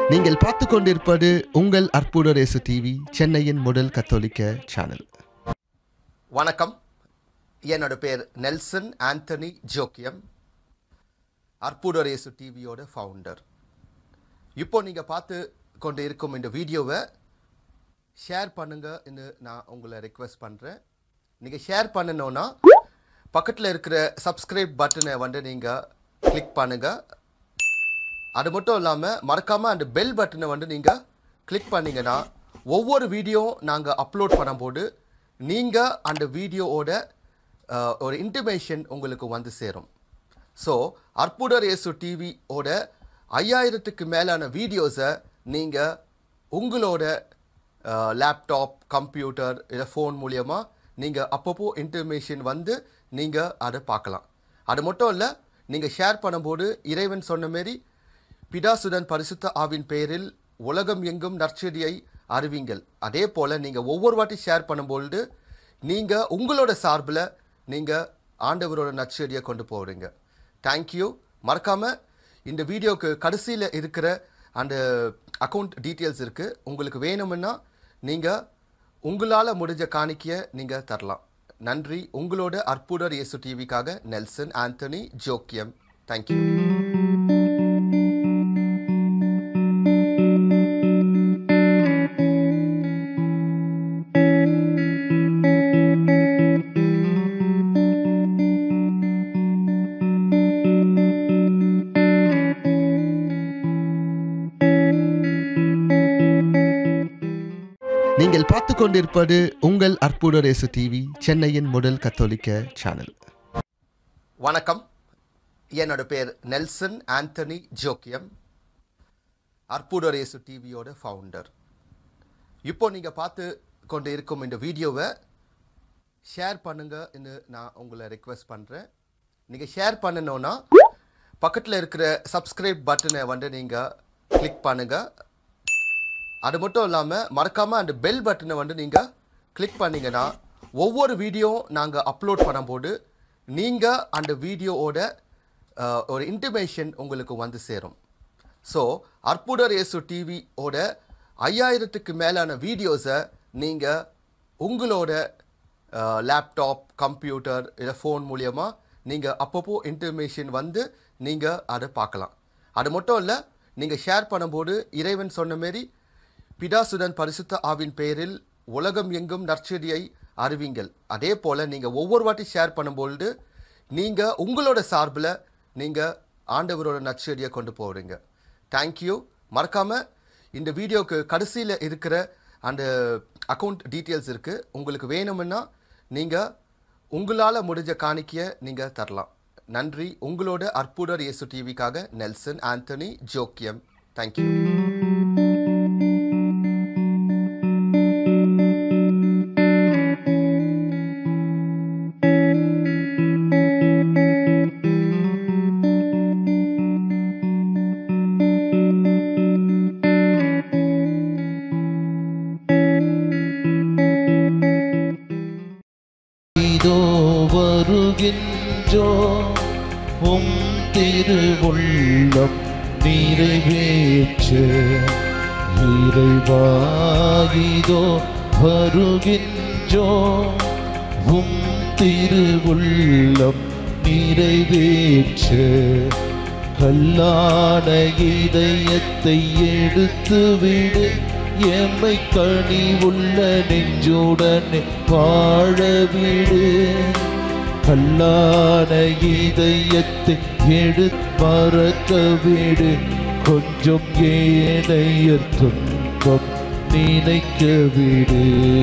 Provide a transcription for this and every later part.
நீங்கள் பார்த்து கொண்டிருப்பது உங்கள் அற்புத ரேசு டிவி சென்னையின் முதல் கத்தோலிக்க சேனல் வணக்கம் என்னோட பேர் நெல்சன் ஆண்டனி ஜோக்கியம் அற்புதரேசு டிவியோட ஃபவுண்டர் இப்போ நீங்கள் பார்த்து கொண்டு இருக்கும் இந்த வீடியோவை ஷேர் பண்ணுங்கன்னு நான் உங்களை ரெக்வெஸ்ட் பண்ணுறேன் நீங்கள் ஷேர் பண்ணணுன்னா பக்கத்தில் இருக்கிற சப்ஸ்கிரைப் பட்டனை வந்து நீங்கள் கிளிக் பண்ணுங்கள் அது மட்டும் இல்லாமல் மறக்காமல் அந்த பெல் பட்டனை வந்து நீங்கள் கிளிக் பண்ணீங்கன்னா ஒவ்வொரு வீடியோ நாங்கள் அப்லோட் பண்ணும்போது நீங்கள் அந்த வீடியோவோட அஹ், ஒரு இன்டிமேஷன் உங்களுக்கு வந்து சேரும் ஸோ அற்புதர் இயேசு டிவியோட ஐயாயிரத்துக்கு மேலான வீடியோஸை நீங்கள் உங்களோட லேப்டாப் கம்ப்யூட்டர் இல்லை ஃபோன் மூலியமாக நீங்கள் அப்பப்போ இன்டர்மேஷன் வந்து நீங்கள் அதை பார்க்கலாம் அது மட்டும் இல்லை நீங்கள் ஷேர் பண்ணும்போது இறைவன் சொன்ன மாரி பிதாசுடன் பரிசுத்த ஆவின் பெயரில் உலகம் எங்கும் நற்செடியை அறிவிங்கள் அதே போல் நீங்கள் ஒவ்வொரு வாட்டி ஷேர் பண்ணும்பொழுது நீங்கள் உங்களோட சார்பில் நீங்கள் ஆண்டவரோட நற்செடியை கொண்டு போகிறீங்க தேங்க்யூ மறக்காமல் இந்த வீடியோக்கு கடைசியில் இருக்கிற அந்த அக்கௌண்ட் டீட்டெயில்ஸ் இருக்குது உங்களுக்கு வேணும்னா நீங்கள் உங்களால் முடிஞ்ச காணிக்கையை நீங்கள் தரலாம் நன்றி உங்களோட அற்புதர் இயேசு டிவிக்காக நெல்சன் ஆண்டனி ஜோக்கியம் தேங்க்யூ நீங்கள் பார்த்து கொண்டிருப்பது உங்கள் அற்புத ரேசு டிவி சென்னையின் முதல் கத்தோலிக்க சேனல் வணக்கம் என்னோட பேர் நெல்சன் ஆண்டனி ஜோக்கியம் அற்புதரேசு டிவியோட ஃபவுண்டர் இப்போ நீங்கள் பார்த்து கொண்டு இருக்கும் இந்த வீடியோவை ஷேர் பண்ணுங்கன்னு நான் உங்களை ரெக்வெஸ்ட் பண்ணுறேன் நீங்கள் ஷேர் பண்ணணுன்னா பக்கத்தில் இருக்கிற சப்ஸ்கிரைப் பட்டனை வந்து நீங்கள் கிளிக் பண்ணுங்கள் அது மட்டும் இல்லாமல் மறக்காமல் அந்த பெல் பட்டனை வந்து நீங்கள் கிளிக் பண்ணீங்கன்னா ஒவ்வொரு வீடியோ நாங்கள் அப்லோட் பண்ணும்போது நீங்கள் அந்த வீடியோவோட அஹ், ஒரு இன்டிமேஷன் உங்களுக்கு வந்து சேரும் ஸோ அற்புதர் இயேசு டிவியோட ஐயாயிரத்துக்கு மேலான வீடியோஸை நீங்கள் உங்களோட லேப்டாப் கம்ப்யூட்டர் இல்லை ஃபோன் மூலியமாக நீங்கள் அப்பப்போ இன்டர்மேஷன் வந்து நீங்கள் அதை பார்க்கலாம் அது மட்டும் இல்லை நீங்கள் ஷேர் பண்ணும்போது இறைவன் சொன்ன மாரி பிதாசுடன் பரிசுத்த ஆவின் பெயரில் உலகம் எங்கும் நற்செடியை அறிவிங்கள் அதே போல் நீங்கள் ஒவ்வொரு வாட்டி ஷேர் பண்ணும்பொழுது நீங்கள் உங்களோட சார்பில் நீங்கள் ஆண்டவரோட நற்செடியை கொண்டு போகிறீங்க தேங்க்யூ மறக்காமல் இந்த வீடியோக்கு கடைசியில் இருக்கிற அந்த அக்கௌண்ட் டீட்டெயில்ஸ் இருக்குது உங்களுக்கு வேணும்னா நீங்கள் உங்களால் முடிஞ்ச காணிக்கையை நீங்கள் தரலாம் நன்றி உங்களோட அற்புதர் இயேசு டிவிக்காக நெல்சன் ஆண்டனி ஜோக்கியம் தேங்க்யூ இதோ வருகின்றோ உம் திருவுள்ளம் நிறைவேற்ற இறைவாயிதோ வருகின்றோ உம் திருவுள்ளம் நிறைவேற்ற கல்லான இதயத்தை எடுத்துவிடு எம்மை கனிவுள்ள நெஞ்சுடனே வாழவிடு கல்லான இதயத்தை எடுத்து மறக்க விடு கொஞ்சம் ஏனையர் துன்பம் நினைக்க விடு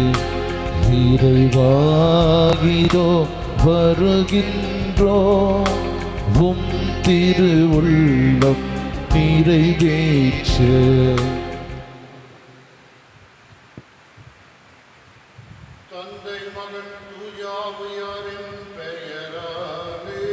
இறைவாகிதோ வருகின்றோ உம் திருவுள்ளம் நிறைவேற்ற தந்தை மகன் தூயாவியாரின் பெயராலே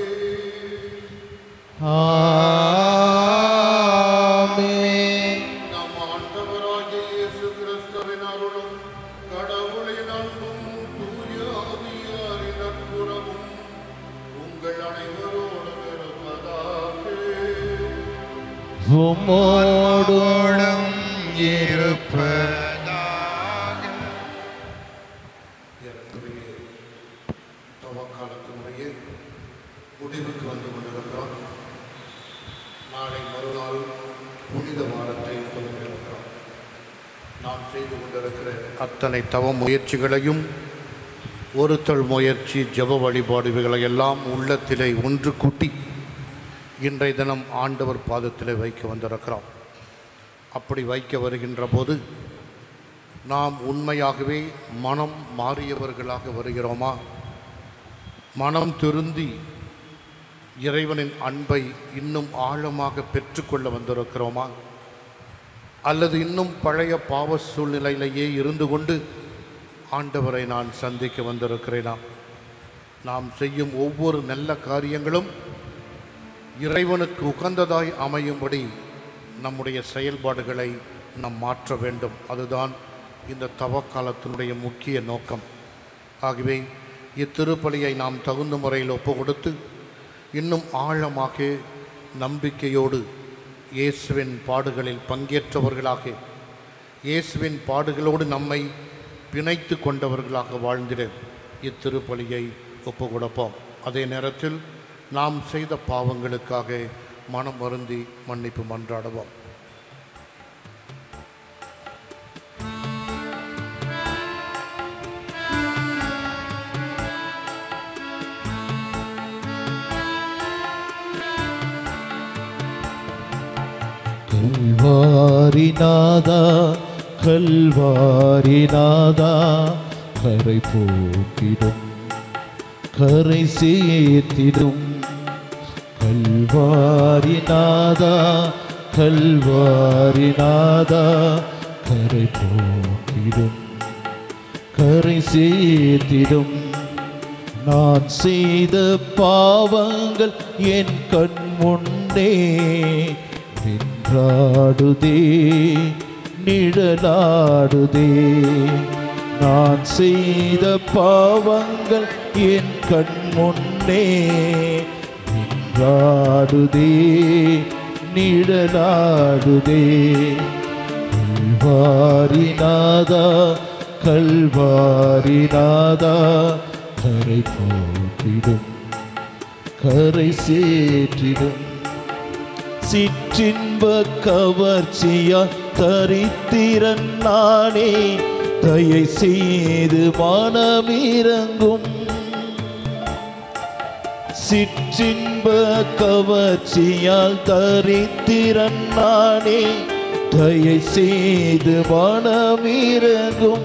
ஆமென். நம் ஆண்டவராகிய இயேசு கிறிஸ்துவின் அருளும் கடவுளின் அன்பும் தூயாவியாரின் நட்புறவும் உங்கள் அனைவரோடும் இருப்பதாக உம்மோடும் புனித வாரத்தை தொடங்கியிருக்கிறோம் நான் செய்து கொண்டிருக்கிற அத்தனை தவ முயற்சிகளையும் ஒருத்தல் முயற்சி ஜெப வழிபாடுகளை எல்லாம் உள்ளத்திலே ஒன்று கூட்டி இன்றைய தினம் ஆண்டவர் பாதத்திலே வைக்க வந்திருக்கிறோம் அப்படி வைக்க வருகின்ற போது நாம் உண்மையாகவே மனம் மாறியவர்களாக வருகிறோமா மனம் திருந்தி இறைவனின் அன்பை இன்னும் ஆழமாக பெற்றுக்கொள்ள வந்திருக்கிறோமா அல்லது இன்னும் பழைய பாவ சூழ்நிலையிலேயே இருந்து கொண்டு ஆண்டவரை நான் சந்திக்க வந்திருக்கிறேனா நாம் செய்யும் ஒவ்வொரு நல்ல காரியங்களும் இறைவனுக்கு உகந்ததாய் அமையும்படி நம்முடைய செயல்பாடுகளை நாம் மாற்ற வேண்டும் அதுதான் இந்த தவக்காலத்தினுடைய முக்கிய நோக்கம் ஆகவே இத்திருப்பலியை நாம் தகுந்த முறையில் ஒப்பு கொடுத்து இன்னும் ஆழமாக நம்பிக்கையோடு இயேசுவின் பாடுகளில் பங்கேற்றவர்களாக இயேசுவின் பாடுகளோடு நம்மை பிணைத்து கொண்டவர்களாக வாழ்ந்திட இத்திருப்பலியை ஒப்பு கொடுப்போம் அதே நேரத்தில் நாம் செய்த பாவங்களுக்காக மனம் வருந்தி மன்னிப்பு மன்றாடுவோம் கல்வாரிநாதா கல்வாரிநாதா கரை போக்கிடும் கரை சேர்த்திடும் கல்வாரிநாதா கல்வாரிநாதா கரை போக்கிடும் கரை சேர்த்திடும் நான் செய்த பாவங்கள் என் கண் முன்னே நின்றாடுதே நிழலாடுதே நான் செய்த பாவங்கள் என் கண் முன்னே நின்றாடுதே நிழலாடுதே கல்வாரிநாதா கல்வாரிநாதா கரை போற்றிடும் கரை சேற்றிடும் சிற்றின்ப கவர்ச்சியா தரித்திரன் நானே தயை செய்து மனமிறங்கும் சிற்றின்ப கவர்ச்சியால் தரித்திரன் நானே தயை செய்து மனமிறங்கும்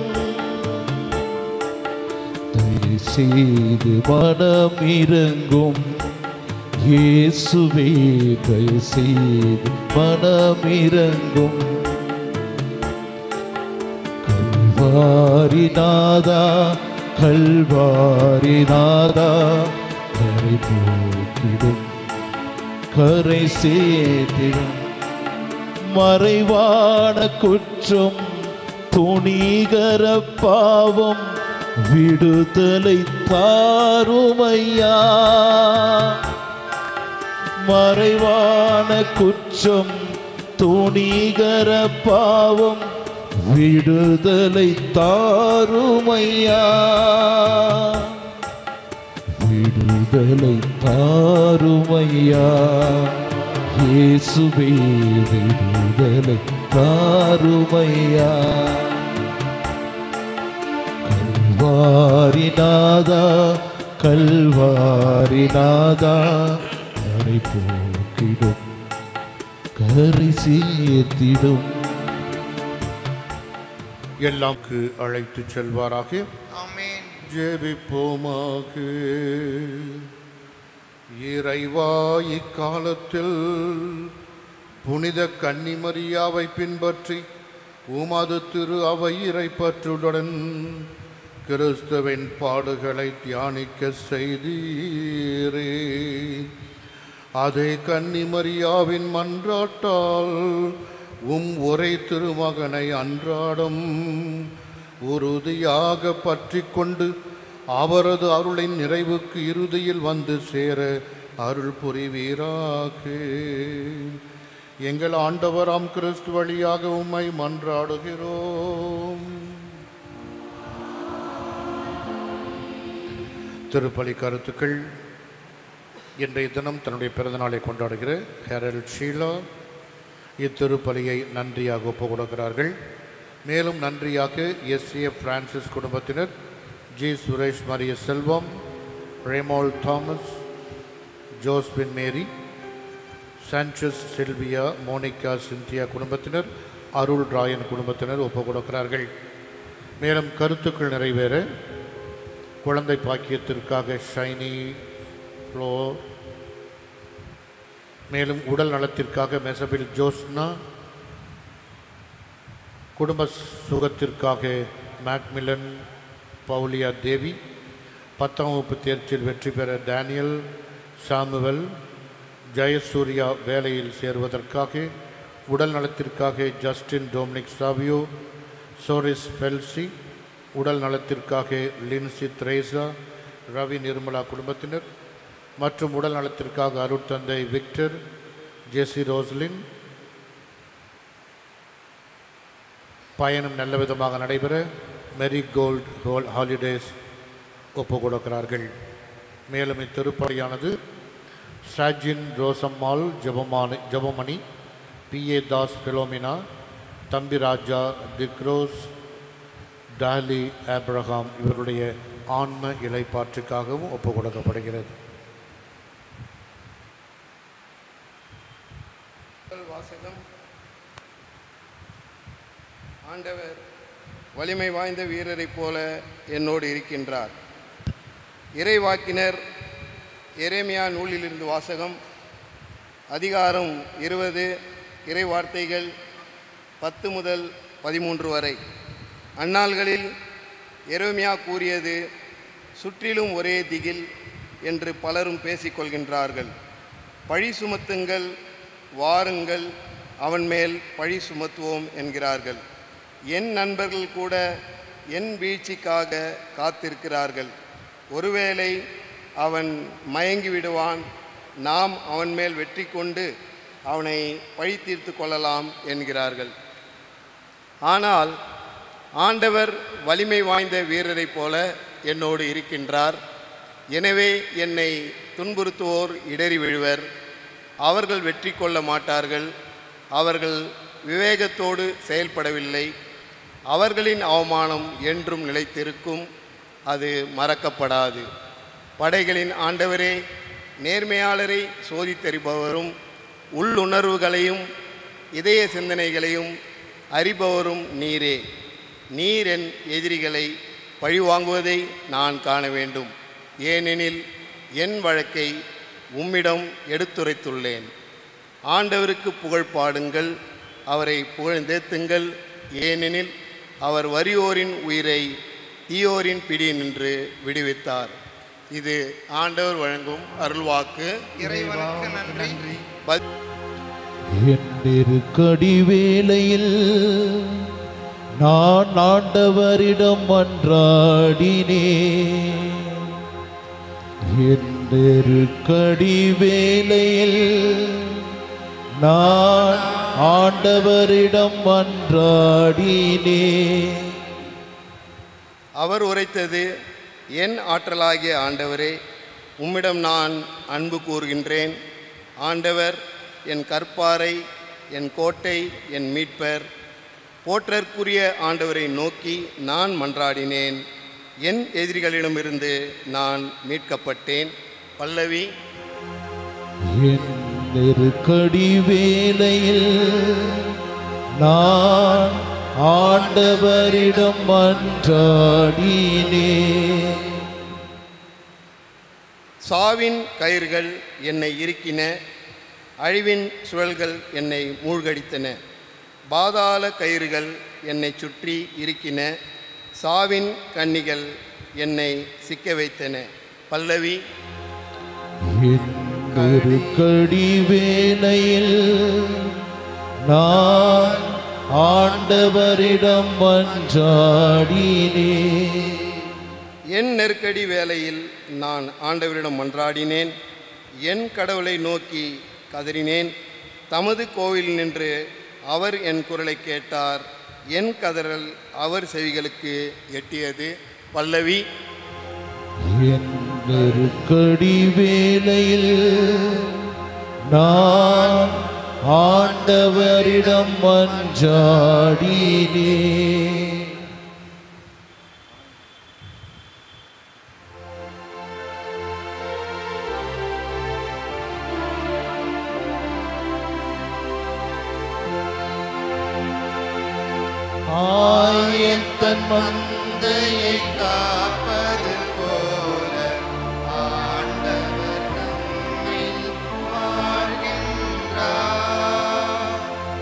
தயை செய்து மனமிறங்கும் இயேசுவே தயை செய்து மனமிறங்கும் கல்வாரிநாதா கல்வாரிநாதா கரை போக்கிடும் கரை சேர்த்திடும் மறைவான குற்றம் துணிகர பாவம் விடுதலை தாருமையா மறைவான குற்றம் துணிகர பாவம் விடுதலை தாருமையா விடுதலை தாருமையா இயேசுவே விடுதலை தாருமையா கல்வாரிநாதா கல்வாரிநாதா கரை போக்கிடும் கரை சேர்த்திடும் எல்லாம்க்கு அழைத்து செல்வாராக ஜெபிப்போமாக இறைவா இக்காலத்தில் புனித கன்னிமரியாவை பின்பற்றி உமது திரு அவை இறைப்பற்றுடன் கிறிஸ்துவின் பாடுகளை தியானிக்க செய்தீரே அதே கன்னிமரியாவின் மன்றாட்டால் உம் ஒரே திருமகனை அன்றாடம் உறுதியாக பற்றி கொண்டு அவரது அருளின் நிறைவுக்கு இறுதியில் வந்து சேர அருள் புரிவீராக எங்கள் ஆண்டவராம் கிறிஸ்து வழியாக உம்மை மன்றாடுகிறோம் திருப்பலி கருத்துக்கள் இன்றைய தினம் தன்னுடைய பிறந்தநாளை கொண்டாடுகிற ஹெரல் ஷீலா இத்திருப்பலியை நன்றியாக ஒப்புக் கொடுக்கிறார்கள் மேலும் நன்றியாக எஸ்ஏ பிரான்சிஸ் குடும்பத்தினர் ஜி சுரேஷ் மரிய செல்வம் ரேமோல் தாமஸ் ஜோஸ்பின் மேரி சான்சஸ் சில்வியா மோனிகா சிந்தியா குடும்பத்தினர் அருள் ராயன் குடும்பத்தினர் ஒப்புக் கொடுக்கிறார்கள் மேலும் கருத்துக்கள் நிறைவேற குழந்தை பாக்கியத்திற்காக ஷைனி ஃப்ளோ மேலும் உடல் நலத்திற்காக மெசபில் ஜோஸ்னா குடும்ப சுகத்திற்காக மேக்மிலன் பவுலியா தேவி பத்தாம் வகுப்பு தேர்ச்சியில் வெற்றி பெற டேனியல் சாமுவல் ஜெயசூர்யா வேலையில் சேருவதற்காக உடல் நலத்திற்காக ஜஸ்டின் டொமினிக் சாவியோ சோரிஸ் பெல்சி உடல் நலத்திற்காக லின்சி த்ரேசா ரவி நிர்மலா குடும்பத்தினர் மற்றும் உடல் நலத்திற்காக அருட்தந்தை விக்டர் ஜெசி ரோஸ்லின் பயணம் நல்ல விதமாக நடைபெற மெரி கோல்ட் ஹோல் ஹாலிடேஸ் ஒப்புக் கொடுக்கிறார்கள் மேலும் இத்திருப்பலியானது Sajin Rosammal Jebamani Jebamani P A Das Philomina Thambi Raja டிக்ரோஸ் tally Abraham இவருடைய ஆன்ம இலைப்பாற்றுக்காகவும் ஒப்புக் கொடுக்கப்படுகிறது முதல் வாசகம் ஆண்டவர் வலிமை வாய்ந்த வீரரைப் போல என்னோடு இருக்கின்றார் இறைவாக்கினர் எரேமியா நூலிலிருந்து வாசகம் அதிகாரம் இருபது இறை வார்த்தைகள் பத்து முதல் பதிமூன்று வரை அந்நாள்களில் எரேமியா கூறியது சுற்றிலும் ஒரே திகில் என்று பலரும் பேசிக்கொள்கின்றார்கள் பழி சுமத்துங்கள் வாருங்கள் அவன் மேல் பழி சுமத்துவோம் என்கிறார்கள் என் நண்பர்கள் கூட என் வீழ்ச்சிக்காக காத்திருக்கிறார்கள் ஒருவேளை அவன் மயங்கி விடுவான் நாம் அவன் மேல் வெற்றி கொண்டு அவனை பழி தீர்த்து கொள்ளலாம் என்கிறார்கள் ஆனால் ஆண்டவர் வலிமை வாய்ந்த வீரரைப் போல என்னோடு இருக்கின்றார் எனவே என்னை துன்புறுத்துவோர் இடறி விழுவர் அவர்கள் வெற்றி கொள்ள மாட்டார்கள் அவர்கள் விவேகத்தோடு செயல்படவில்லை அவர்களின் அவமானம் என்றும் நிலைத்திருக்கும் அது மறக்கப்படாது படைகளின் ஆண்டவரே நேர்மையாளரை சோதித்தறிபவரும் உள்ளுணர்வுகளையும் இதய சிந்தனைகளையும் அறிபவரும் நீரே நீர் என் எதிரிகளை பழிவாங்குவதை நான் காண வேண்டும் ஏனெனில் என் வழக்கை உம்மிடம் எடுத்துரைத்துள்ளேன் ஆண்டவருக்கு புகழ் பாடுங்கள் அவரை புகழ்ந்தேத்துங்கள் ஏனெனில் அவர் வறியோரின் உயிரை தீயோரின் பிடி நின்று விடுவித்தார் இது ஆண்டவர் வழங்கும் அருள்வாக்கு இறைவனுக்கு நன்றி பத்- என் நெருக்கடி வேளையில் நான் ஆண்டவரிடம் மன்றாடினே என் நெருக்கடி வேளையில் நான் ஆண்டவரிடம் மன்றாடினே அவர் உரைத்தது என் ஆற்றலாகிய ஆண்டவரே உம்மிடம் நான் அன்பு கூறுகின்றேன் ஆண்டவர் என் கற்பாரை என் கோட்டை என் மீட்பர் போற்றற்குரிய ஆண்டவரை நோக்கி நான் மன்றாடினேன் என் எதிரிகளிடமிருந்து நான் மீட்கப்பட்டேன் பல்லவி என் நெருக்கடி வேளையில் நான் ஆண்டவரிடம் மன்றாடினே சாவின் கயிறுகள் என்னை இறுக்கின அழிவின் சுழல்கள் என்னை மூழ்கடித்தன பாதாள கயிறுகள் என்னை சுற்றி இருக்கின சாவின் கன்னிகள் என்னை சிக்க வைத்தன பல்லவி என் நெருக்கடி வேளையில் நான் ஆண்டவரிடம் மன்றாடினே என் நெருக்கடி வேளையில் நான் ஆண்டவரிடம் மன்றாடினேன் என் கடவுளை நோக்கி கதறினேன் தமது கோவில் நின்று அவர் என் குரலை கேட்டார் என் கதறல் அவர் செவிகளுக்கு எட்டியது பல்லவி என் நெருக்கடி வேளையில் நான் ஆண்டவரிடம் மன்றாடினே ஆயத்தன் மந்தையை காப்பது போல ஆண்டவர் நம்மை வாழ்கின்றார்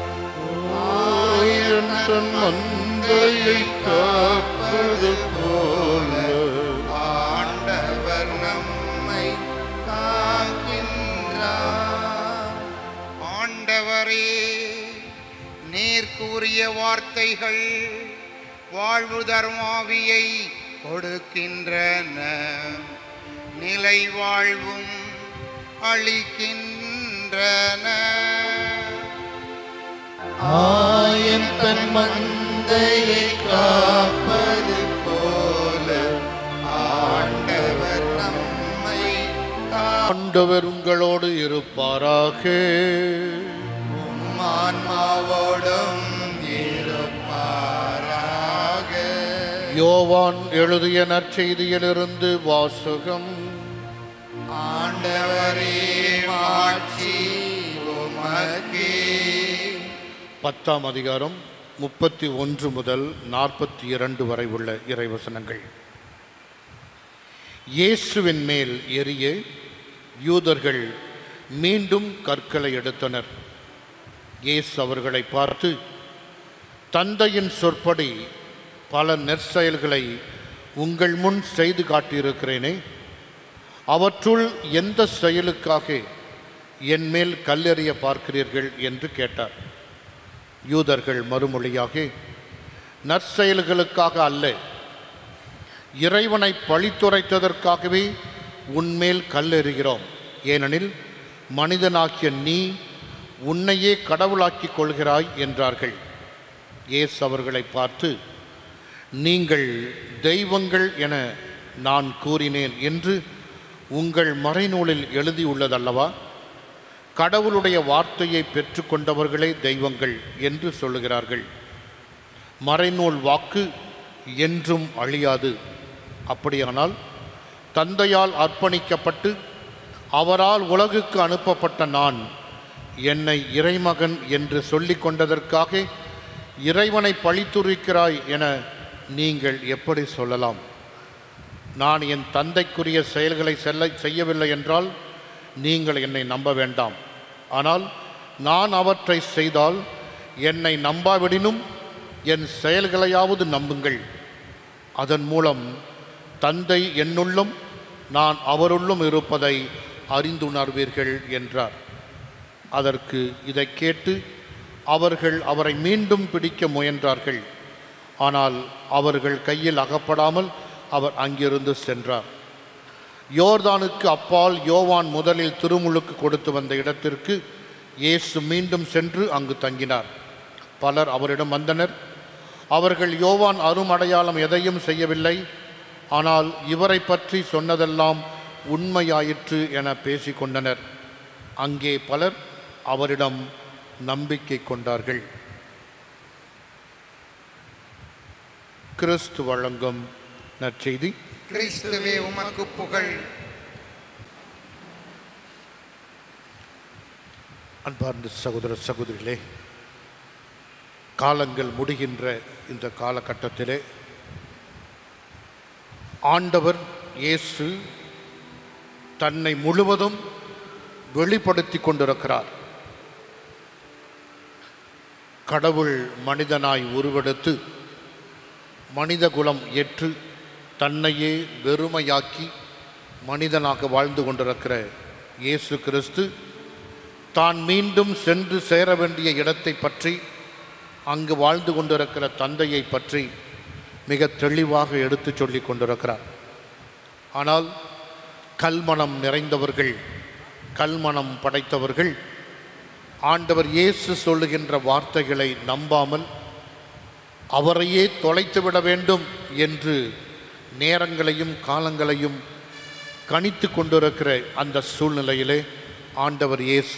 ஆயிரம் தன் மந்தையை காப்பது போல ஆண்டவர் நம்மை காக்கின்றார் ஆண்டவரே நீர் கூறிய வார்த்தைகள் வாழ்வு தர்மாவியை கொடுக்கின்றன நிலை வாழ்வும் அளிக்கின்றன ஆயன் தன் மந்தையை காப்பது போல ஆண்டவர் நம்மை ஆண்டவர் உங்களோடு இருப்பாராக ஆன்மாவோடும் இருப்பாராக யோவான் எழுதிய நற்செய்தியிலிருந்து வாசகம் ஆண்டவரே மாட்சி உமக்கே பத்தாம் அதிகாரம் முப்பத்தி ஒன்று முதல் நாற்பத்தி இரண்டு வரை உள்ள இறைவசனங்கள் இயேசுவின் மேல் எரிய யூதர்கள் மீண்டும் கற்களை எடுத்தனர் இயேசு அவர்களை பார்த்து தந்தையின் சொற்படி பல நெற்செயல்களை உங்கள் முன் செய்து காட்டியிருக்கிறேனே அவற்றுள் எந்த செயலுக்காக என் மேல் கல்லெறிய பார்க்கிறீர்கள் என்று கேட்டார் யூதர்கள் மறுமொழியாக நற்செயல்களுக்காக அல்ல இறைவனை பழித்துரைத்ததற்காகவே உன்மேல் கல்லெறிகிறோம் ஏனெனில் மனிதனாகிய நீ உன்னையே கடவுளாக்கிக் கொள்கிறாய் என்றார்கள் இயேசு அவர்களை பார்த்து நீங்கள் தெய்வங்கள் என நான் கூறினேன் என்று உங்கள் மறைநூலில் எழுதியுள்ளதல்லவா கடவுளுடைய வார்த்தையை பெற்றுக்கொண்டவர்களே தெய்வங்கள் என்று சொல்லுகிறார்கள் மறைநூல் வாக்கு என்றும் அழியாது அப்படியானால் தந்தையால் அர்ப்பணிக்கப்பட்டு அவரால் உலகுக்கு அனுப்பப்பட்ட நான் என்னை இறைமகன் என்று சொல்லிக் கொண்டதற்காக இறைவனை பழித்துரைக்கிறாய் என நீங்கள் எப்படி சொல்லலாம் நான் என் தந்தைக்குரிய செயல்களை செல்ல செய்யவில்லை என்றால் நீங்கள் என்னை நம்ப வேண்டாம் ஆனால் நான் அவற்றை செய்தால் என்னை நம்பாவிடினும் என் செயல்களையாவது நம்புங்கள் அதன் மூலம் தந்தை என்னுள்ளும் நான் அவருள்ளும் இருப்பதை அறிந்துணர்வீர்கள் என்றார் அதற்கு இதை கேட்டு அவர்கள் அவரை மீண்டும் பிடிக்க முயன்றார்கள் ஆனால் அவர்கள் கையில் அகப்படாமல் அவர் அங்கிருந்து சென்றார் யோர்தானுக்கு அப்பால் யோவான் முதலில் திருமுழுக்கு கொடுத்து வந்த இடத்திற்கு இயேசு மீண்டும் சென்று அங்கு தங்கினார் பலர் அவரிடம் வந்தனர் அவர்கள் யோவான் அருமடையாளம் எதையும் செய்யவில்லை ஆனால் இவரை பற்றி சொன்னதெல்லாம் உண்மையாயிற்று என பேசிக்கொண்டனர் அங்கே பலர் அவரிடம் நம்பிக்கை கொண்டார்கள் கிறிஸ்து வழங்கும் நற்செய்தி கிறிஸ்துவே உமக்கு புகழ் அன்பார்ந்த சகோதர சகோதரிகளே காலங்கள் முடிகின்ற இந்த காலகட்டத்திலே ஆண்டவர் இயேசு தன்னை முழுவதும் வெளிப்படுத்தி கொண்டிருக்கிறார் கடவுள் மனிதனாய் உருவெடுத்து மனிதகுலம் ஏற்று தன்னையே வெறுமையாக்கி மனிதனாக வாழ்ந்து கொண்டிருக்கிற இயேசு கிறிஸ்து தான் மீண்டும் சென்று சேர வேண்டிய இடத்தை பற்றி அங்கு வாழ்ந்து கொண்டிருக்கிற தந்தையை பற்றி மிக தெளிவாக எடுத்துச் சொல்லிக் கொண்டிருக்கிறார் ஆனால் கல்மனம் நிறைந்தவர்கள் கல்மனம் படைத்தவர்கள் ஆண்டவர் இயேசு சொல்லுகின்ற வார்த்தைகளை நம்பாமல் அவரையே தொலைத்து விட வேண்டும் என்று நேரங்களையும் காலங்களையும் கணித்து கொண்டிருக்கிற அந்த சூழ்நிலையிலே ஆண்டவர் இயேசு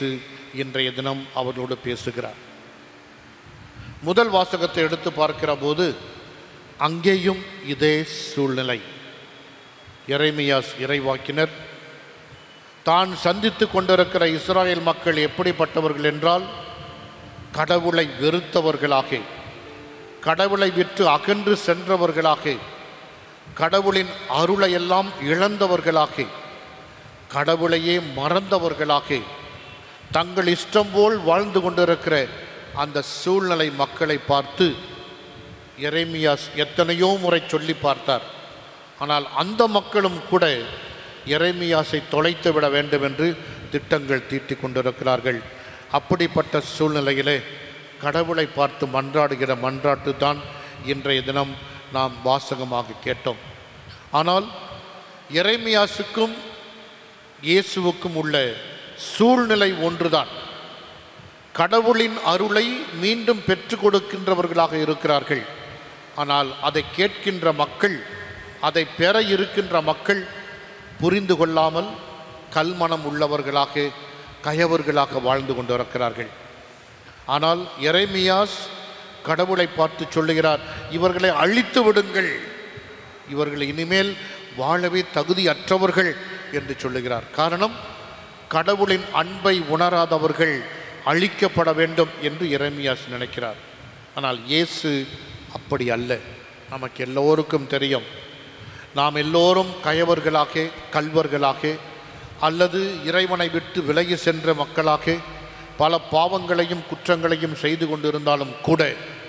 இன்றைய தினம் அவர்களோடு பேசுகிறார் முதல் வாசகத்தை எடுத்து பார்க்கிற போது அங்கேயும் இதே சூழ்நிலை எரேமியாஸ் இறைவாக்கினர் தான் சந்தித்து கொண்டிருக்கிற இஸ்ராயேல் மக்கள் எப்படிப்பட்டவர்கள் என்றால் கடவுளை வெறுத்தவர்களாக கடவுளை விட்டு அகன்று சென்றவர்களாக கடவுளின் அருளை எல்லாம் இழந்தவர்களாக கடவுளையே மறந்தவர்களாக தங்கள் இஷ்டம் போல் வாழ்ந்து கொண்டிருக்கிற அந்த சூழ்நிலை மக்களை பார்த்து எரேமியாஸ் எத்தனையோ முறை சொல்லி பார்த்தார் ஆனால் அந்த மக்களும் கூட எரேமியாஸை தொலைத்து விட வேண்டும் என்று திட்டங்கள் தீட்டிக் கொண்டிருக்கிறார்கள் அப்படிப்பட்ட சூழ்நிலையிலே கடவுளை பார்த்து மன்றாடுகிற மன்றாட்டு தான் இன்றைய தினம் நாம் வாசகமாக கேட்டோம் ஆனால் எரேமியாசுக்கும் இயேசுவுக்கும் உள்ள சூழ்நிலை ஒன்றுதான் கடவுளின் அருளை மீண்டும் பெற்றுக் கொடுக்கின்றவர்களாக இருக்கிறார்கள் ஆனால் அதை கேட்கின்ற மக்கள் அதை பெற இருக்கின்ற மக்கள் புரிந்து கொள்ளாமல் கல்மனம் உள்ளவர்களாக கயவர்களாக வாழ்ந்து கொண்டிருக்கிறார்கள் ஆனால் எரேமியாஸ் கடவுளை பார்த்து சொல்லுகிறார் இவர்களை அழித்து விடுங்கள் இவர்கள் இனிமேல் வாழவே தகுதியற்றவர்கள் என்று சொல்லுகிறார் காரணம் கடவுளின் அன்பை உணராதவர்கள் அழிக்கப்பட வேண்டும் என்று எரேமியாஸ் நினைக்கிறார் ஆனால் இயேசு அப்படி அல்ல நமக்கு எல்லோருக்கும் தெரியும் நாம் எல்லோரும் கயவர்களாக கல்வர்களாக அல்லது இறைவனை விட்டு விலகி சென்ற மக்களாக பல பாவங்களையும் குற்றங்களையும் செய்து கொண்டிருந்தாலும் கூட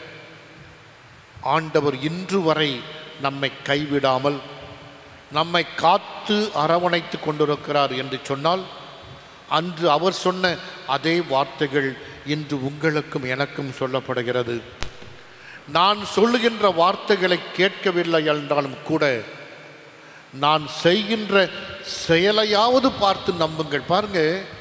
ஆண்டவர் இன்று வரை நம்மை கைவிடாமல் நம்மை காத்து அரவணைத்து கொண்டிருக்கிறார் என்று சொன்னால் அன்று அவர் சொன்ன அதே வார்த்தைகள் இன்று உங்களுக்கும் எனக்கும் சொல்லப்படுகிறது நான் சொல்லுகின்ற வார்த்தைகளை கேட்கவில்லை என்றாலும் கூட நான் செய்கின்ற செயலையாவது பார்த்து நம்புங்கள் பாருங்க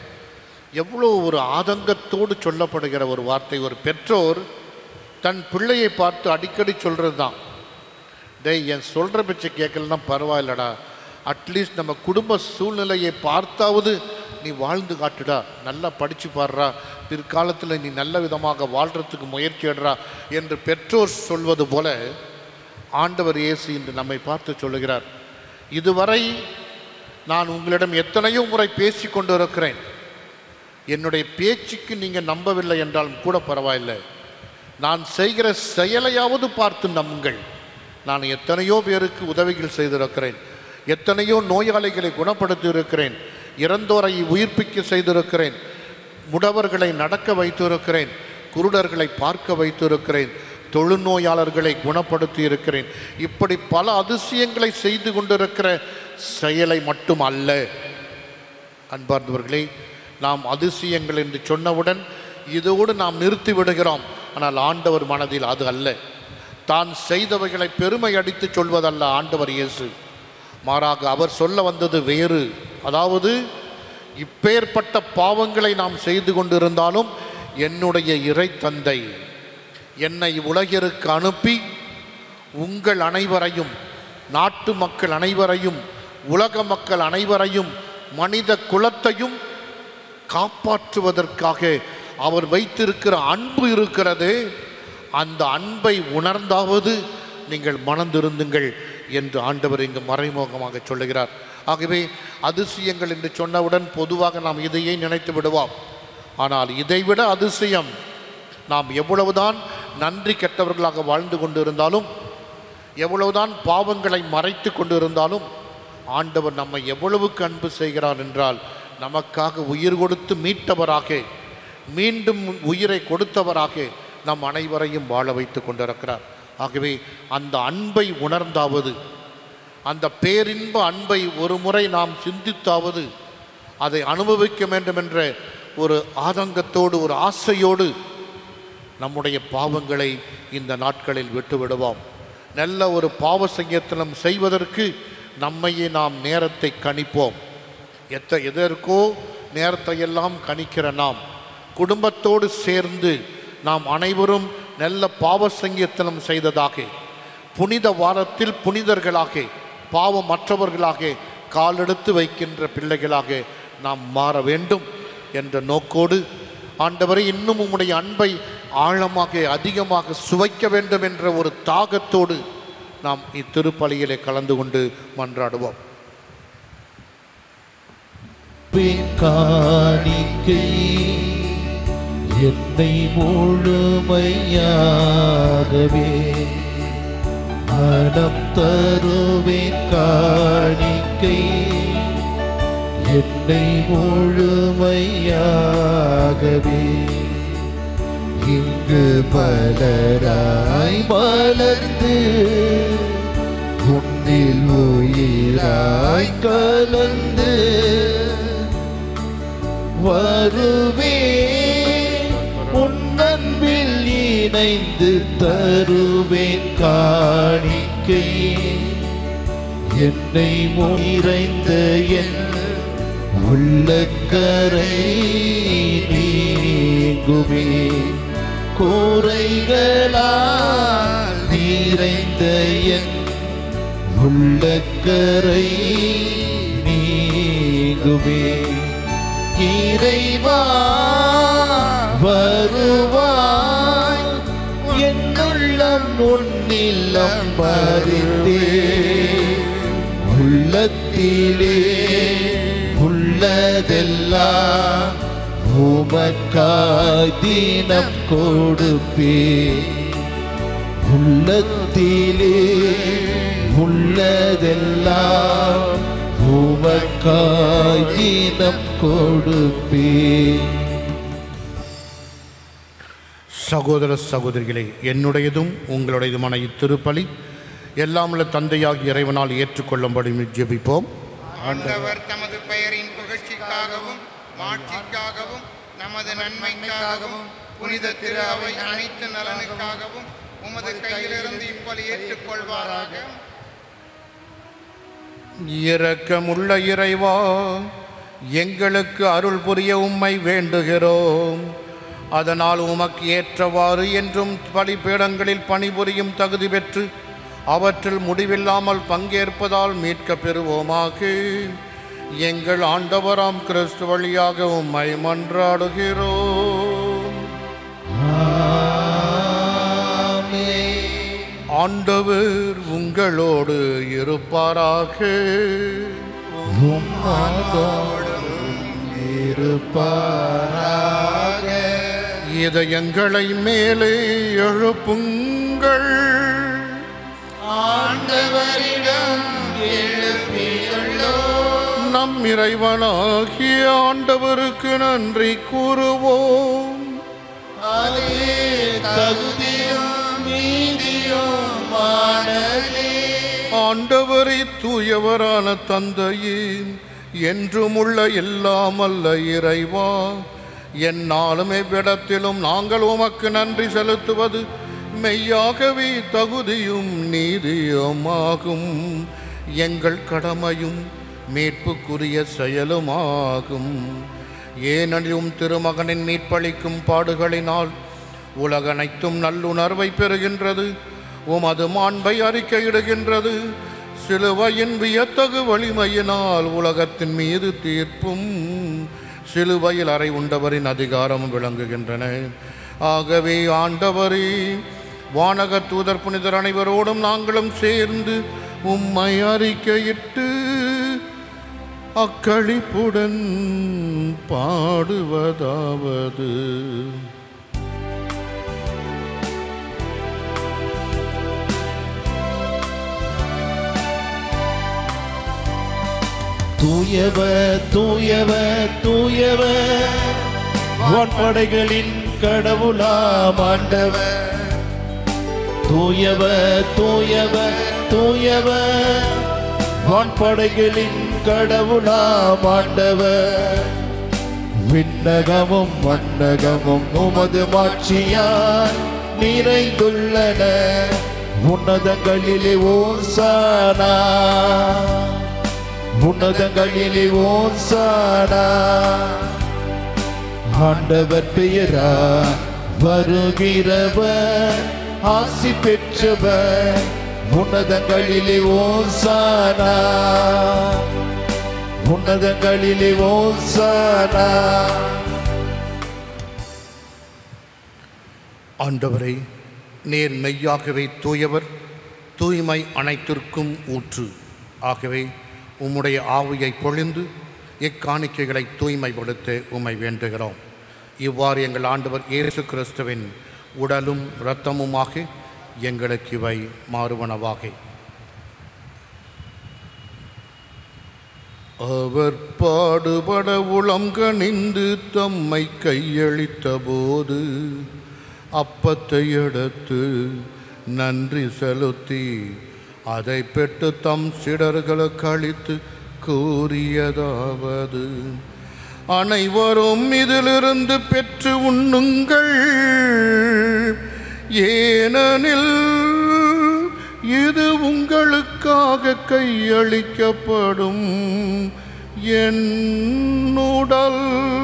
எவ்வளோ ஒரு ஆதங்கத்தோடு சொல்லப்படுகிற ஒரு வார்த்தை ஒரு பெற்றோர் தன் பிள்ளையை பார்த்து அடிக்கடி சொல்கிறது தான் டேய் என் சொல்கிற பேச்சை கேட்கலன்னா பரவாயில்லடா அட்லீஸ்ட் நம்ம குடும்ப சூழ்நிலையை பார்த்தாவது நீ வாழ்ந்து காட்டுடா நல்லா படித்து பாடுறா பிற்காலத்தில் நீ நல்ல விதமாக வாழ்கிறதுக்கு முயற்சி எடுறா என்று பெற்றோர் சொல்வது போல ஆண்டவர் இயேசு இன்று நம்மை பார்த்து சொல்லுகிறார் இதுவரை நான் உங்களிடம் எத்தனையோ முறை பேசி கொண்டு இருக்கிறேன் என்னுடைய பேச்சுக்கு நீங்கள் நம்பவில்லை என்றாலும் கூட பரவாயில்லை நான் செய்கிற செயலையாவது பார்த்து நம்புங்கள் நான் எத்தனையோ பேருக்கு உதவிகள் செய்திருக்கிறேன் எத்தனையோ நோயாளிகளை குணப்படுத்தி இருக்கிறேன் இறந்தோரை உயிர்ப்பிக்க செய்திருக்கிறேன் முடவர்களை நடக்க வைத்திருக்கிறேன் குருடர்களை பார்க்க வைத்திருக்கிறேன் தொழுநோயாளர்களை குணப்படுத்தி இருக்கிறேன் இப்படி பல அதிசயங்களை செய்து கொண்டிருக்கிற செயலை மட்டும் அல்ல அன்பார்ந்தவர்களே நாம் அதிசயங்கள் என்று சொன்னவுடன் இதோடு நாம் நிறுத்தி விடுகிறோம் ஆனால் ஆண்டவர் மனதில் அது அல்ல தான் செய்தவைகளை பெருமை அடித்து சொல்வதல்ல ஆண்டவர் இயேசு மாறாக அவர் சொல்ல வந்தது வேறு அதாவது இப்பேற்பட்ட பாவங்களை நாம் செய்து கொண்டிருந்தாலும் என்னுடைய இறை தந்தை என்னை உலகிற்கு அனுப்பி உங்கள் அனைவரையும் நாட்டு மக்கள் அனைவரையும் உலக மக்கள் அனைவரையும் மனித குலத்தையும் காப்பாற்றுவதற்காக அவர் வைத்திருக்கிற அன்பு இருக்கிறது அந்த அன்பை உணர்ந்தாவது நீங்கள் மணந்திருந்துங்கள் என்று ஆண்டவர் இங்கு மறைமுகமாக சொல்லுகிறார் ஆகவே அதிசயங்கள் என்று சொன்னவுடன் பொதுவாக நாம் இதையே நினைத்து விடுவோம் ஆனால் இதைவிட அதிசயம் நாம் எவ்வளவுதான் நன்றி கெட்டவர்களாக வாழ்ந்து கொண்டிருந்தாலும் எவ்வளவுதான் பாவங்களை மறைத்து கொண்டிருந்தாலும் ஆண்டவர் நம்மை எவ்வளவுக்கு அன்பு செய்கிறார் என்றால் நமக்காக உயிர் கொடுத்து மீட்டவராக மீண்டும் உயிரை கொடுத்தவராக நம் அனைவரையும் வாழ வைத்து கொண்டிருக்கிறார் ஆகவே அந்த அன்பை உணர்ந்தாவது அந்த பேரின்ப அன்பை ஒரு முறை நாம் சிந்தித்தாவது அதை அனுபவிக்க வேண்டும் என்ற ஒரு ஆதங்கத்தோடு ஒரு ஆசையோடு நம்முடைய பாவங்களை இந்த நாட்களில் விட்டு விடுவோம் நல்ல ஒரு பாவ சங்கீர்த்தனம் செய்வதற்கு நம்மையே நாம் நேரத்தை கணிப்போம் எத்த எதற்கோ நேரத்தை எல்லாம் கணிக்கிற நாம் குடும்பத்தோடு சேர்ந்து நாம் அனைவரும் நல்ல பாவ சங்கீர்த்தனம் செய்ததாக புனித வாரத்தில் புனிதர்களாக பாவமற்றவர்களாக காலெடுத்து வைக்கின்ற பிள்ளைகளாக நாம் மாற வேண்டும் என்ற நோக்கோடு ஆண்டவரை இன்னும் உம்முடைய அன்பை ஆழமாக அதிகமாக சுவைக்க வேண்டும் என்ற ஒரு தாகத்தோடு நாம் இத்திருப்பலியிலே கலந்து கொண்டு மன்றாடுவோம் பின் காணிக்கை என்னை முழுமையாகவே மனம் தருவேன் காணிக்கை என்னை முழுமையாகவே இங்கு மலராய் மலர்ந்து உன்னில் உயிராய் கலந்து வருவே உன்னன்பில் இணைந்து தருவேன் காணிக்கை என்னை நிறைந்த என் உள்ளக்கரை நீங்குமே கூரைகளால் நிறைந்த என் உள்ளக்கரை நீங்குமே இறைவா வருவாய் என்னுள்ளம் உன்னில்லம் பறித்தே உள்ளத்திலே உள்ளதெல்லாம் உமக்காய் தினம் கொடுப்பே உள்ளத்திலே உள்ளதெல்லாம் உமக்காய் தினம் கொடுப்பே சகோதர சகோதரிகளே என்னுடையதும் உங்களுடையதுமான இத்திருப்பலி எல்லாம் உள்ள தந்தையாகிய இறைவனால் ஏற்றுக்கொள்ளும்படி ஜெபிப்போம் ஆண்டவர் தமது பெயரின் புகழ்ச்சிக்காகவும் மாட்சிக்காகவும் நமது நன்மைக்காகவும் புனித திரு அவை அனைத்து நலனுக்காகவும் உமது கையிலிருந்து இப்பலி ஏற்றுக்கொள்வாராக இரக்கமுள்ள இறைவா எங்களுக்கு அருள் புரிய உம்மை வேண்டுகிறோம் அதனால் உமக்கு ஏற்றவாறு என்றும் பலிபீடங்களில் பணிபுரியும் தகுதி பெற்று அவற்றில் முடிவில்லாமல் பங்கேற்பதால் மீட்க பெறுவோமாக எங்கள் ஆண்டவராம் கிறிஸ்து வழியாக உம்மை மன்றாடுகிறோம் ஆண்டவர் உங்களோடு இருப்பாராக இருப்பாராக இதயங்களை மேலே எழுப்புங்கள் ஆண்டவரிடம் எழுப்பியுள்ளோ நம் இறைவனாகிய ஆண்டவருக்கு நன்றி கூறுவோம் அதே தகுதியும் நீதியுமானதே ஆண்டவரை தூயவரான தந்தையே என்றும் உள்ள எல்லாம் அல்ல இறைவா என்னாலும் எவ்விடத்திலும் நாங்கள் உமக்கு நன்றி செலுத்துவது மெய்யாகவே தகுதியும் நீதியுமாகும் எங்கள் கடமையும் மீட்புக்குரிய செயலுமாகும் ஏனெனிலும் திருமகனின் மீட்பளிக்கும் பாடுகளினால் உலகனைத்தும் நல்லுணர்வை பெறுகின்றது உமது மாண்பை அறிக்கையிடுகின்றது சிலுவையின் வியத்தகு வலிமையினால் உலகத்தின் மீது தீர்ப்பும் சிலுவையில் அறை உண்டவரின் அதிகாரமும் விளங்குகின்றன ஆகவே ஆண்டவரே வானக தூதர் புனிதர் அனைவரோடும் நாங்களும் சேர்ந்து உம்மை அறிக்கையிட்டு அக்களிப்புடன் பாடுவதாவது தூயவ தூயவ தூயவ வான்படைகளின் கடவுளாம் ஆண்டவர் தூயவ தூயவ தூயவ வான்படைகளின் கடவுளாம் ஆண்டவர் விண்ணகமும் மண்ணகமும் உமது மாட்சியால் நிறைந்துள்ளன உன்னதங்களிலே ஓசானா உன்னதங்களிலே ஓசானா ஆண்டவர் பெயரா வருகிறவர் ஆசி பெற்றவர் உன்னதங்களிலே ஓசானா உன்னதங்களிலே ஓசானா ஆண்டவரே நேர் மெய்யாகவே தூயவர் தூய்மை அனைத்திற்கும் ஊற்று ஆகவே உம்முடைய ஆவியை பொழிந்து இக்காணிக்கைகளை தூய்மைப்படுத்த உம்மை வேண்டுகிறோம் இவ்வாறு எங்கள் ஆண்டவர் இயேசு கிறிஸ்துவின் உடலும் இரத்தமுமாக எங்களுக்கு இவை மாறுவனவாக அவர் பாடுபட உளம் கனிந்து தம்மை கையளித்த போது அப்பத்தை எடுத்து நன்றி செலுத்தி அதை பெற்று தம் சிடர்களுக்கு அளித்து கூறியதாவது அனைவரும் இதிலிருந்து பெற்று உண்ணுங்கள் ஏனெனில் இது உங்களுக்காக கையளிக்கப்படும் என் உடல்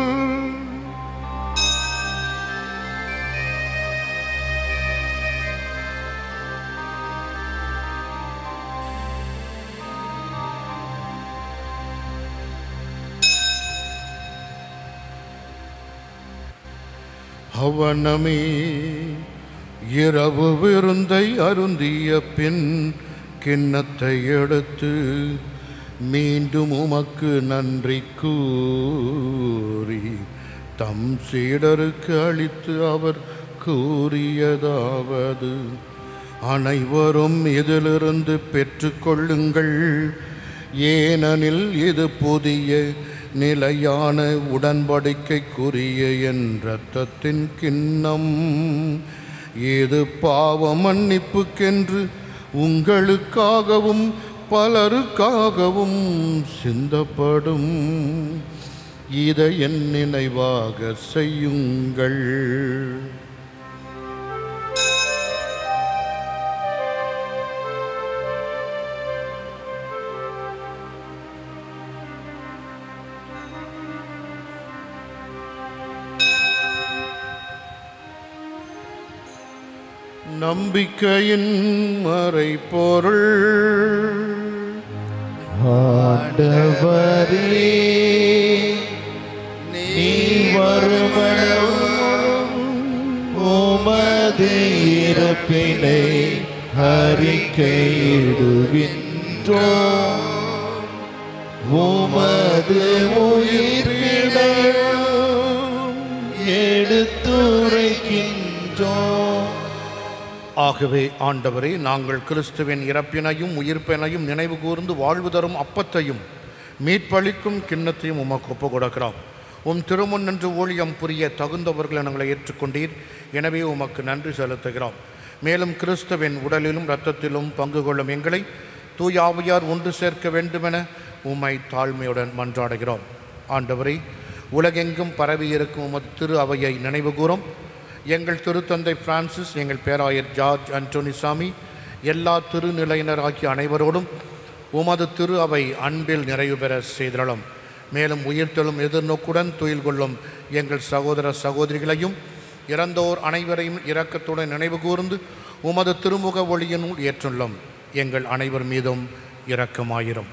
அவனமே இரவு விருந்தை அருந்திய பின் கிண்ணத்தை எடுத்து மீண்டும் உமக்கு நன்றி கூறி தம் சீடருக்கு அளித்து அவர் கூறியதாவது அனைவரும் இதிலிருந்து பெற்றுக்கொள்ளுங்கள் ஏனெனில் இது புதிய நிலையான உடன்படிக்கைக்குரிய என் இரத்தத்தின் கிண்ணம் இது பாவ மன்னிப்புக்கென்று உங்களுக்காகவும் பலருக்காகவும் சிந்தப்படும் இதை என் நினைவாக செய்யுங்கள் நம்பிக்கையின் மறைபொருள் ஆண்டவரே நீ வருமளவும் உமது இறப்பினை அறிக்கையிடுகின்றோ உமது உயிர்ப்பினையும் எடுத்துரைக்கின்றோம் ஆகவே ஆண்டவரே நாங்கள் கிறிஸ்துவின் இறப்பினையும் உயிர்ப்பினையும் நினைவு கூர்ந்து வாழ்வு தரும் அப்பத்தையும் மீட்பளிக்கும் கிண்ணத்தையும் உமக்கு ஒப்புக் கொடுக்கிறோம் உம் திருமுன் நின்று ஊழியம் புரிய தகுந்தவர்களை நாங்களை ஏற்றுக்கொண்டீர் எனவே உமக்கு நன்றி செலுத்துகிறோம் மேலும் கிறிஸ்துவின் உடலிலும் இரத்தத்திலும் பங்கு கொள்ளும் எங்களை தூயாவியார் ஒன்று சேர்க்க வேண்டுமென உம்மை தாழ்மையுடன் மன்றாடுகிறோம் ஆண்டவரே உலகெங்கும் பரவியிருக்கும் உமது திரு அவையை நினைவு கூறும் எங்கள் திருத்தந்தை பிரான்சிஸ் எங்கள் பேராயர் ஜார்ஜ் அன்டோனிசாமி எல்லா திருநிலையினர் ஆகிய அனைவரோடும் உமது திரு அவை அன்பில் நிறைவு பெற செய்திடலும் மேலும் உயிர்த்தெழும் எதிர்நோக்குடன் துயில் கொள்ளும் எங்கள் சகோதர சகோதரிகளையும் இறந்தோர் அனைவரையும் இரக்கத்துடன் நினைவு கூர்ந்து உமது திருமுக ஒளியினுள் ஏற்றுள்ளோம் எங்கள் அனைவர் மீதும் இரக்கமாயிரும்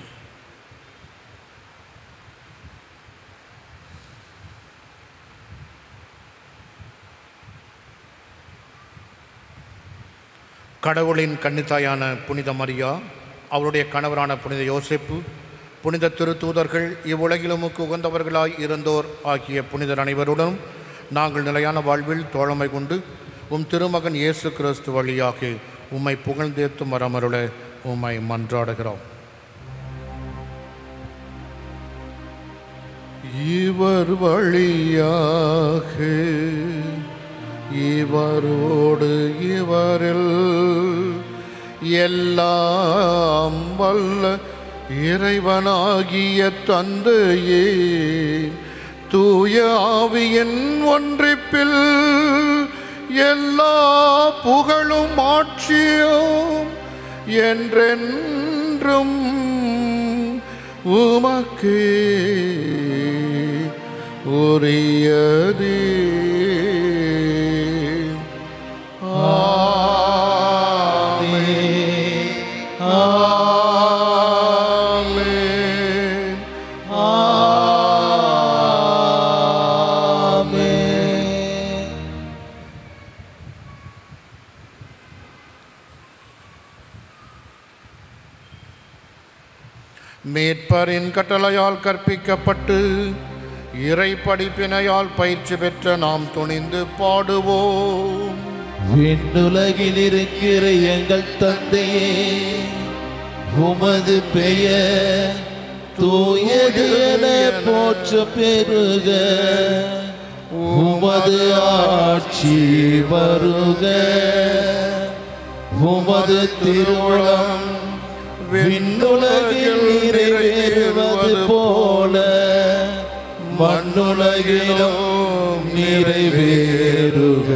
கடவுளின் கன்னித்தாயான புனித மரியா அவருடைய கணவரான புனித யோசேப்பு புனித திருத்தூதர்கள் இவ்வுலகிலுமுக்கு உகந்தவர்களாய் இருந்தோர் ஆகிய புனிதர் அனைவருடனும் நாங்கள் நிலையான வாழ்வில் தோழமை கொண்டு உம் திருமகன் இயேசு கிறிஸ்து வழியாக உம்மை புகழ்ந்தேத்தும் வரமருள உம்மை மன்றாடுகிறோம் இவர் வழியாக இவரோடு இவரில் எல்லாம் வல்ல இறைவனாகிய தந்தையே தூய ஆவியின் ஒன்றிப்பில் எல்லா புகழும் ஆட்சியும் என்றென்றும் உமக்கே உரியதே ஆமென். ஆமென். மேற்பரின் கட்டளையால் கற்பிக்கப்பட்டு இறை படிப்பினையால் பயிற்சி பெற்ற நாம் துணிந்து பாடுவோம் விண்ணுலகில் இருக்கிற எங்கள் தந்தையே உமது பெயர் தூயது என போற்ற பெருக உமது ஆட்சி வருக உமது திருவுளம் விண்ணுலகில் நிறைவேறுவது போல மண்ணுலகிலும் நிறைவேறுக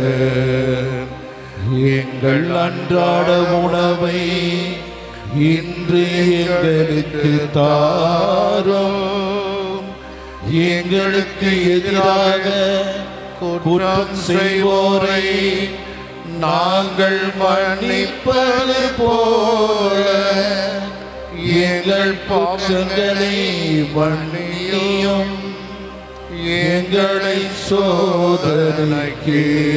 எங்கள் அன்றாட உணவை இன்று எங்களுக்கு தாரும் எங்களுக்கு எதிராக குற்றம் செய்வோரை நாங்கள் மன்னிப்பது போல எங்கள் பாவங்களை மன்னியும் எங்களை சோதனைக்கு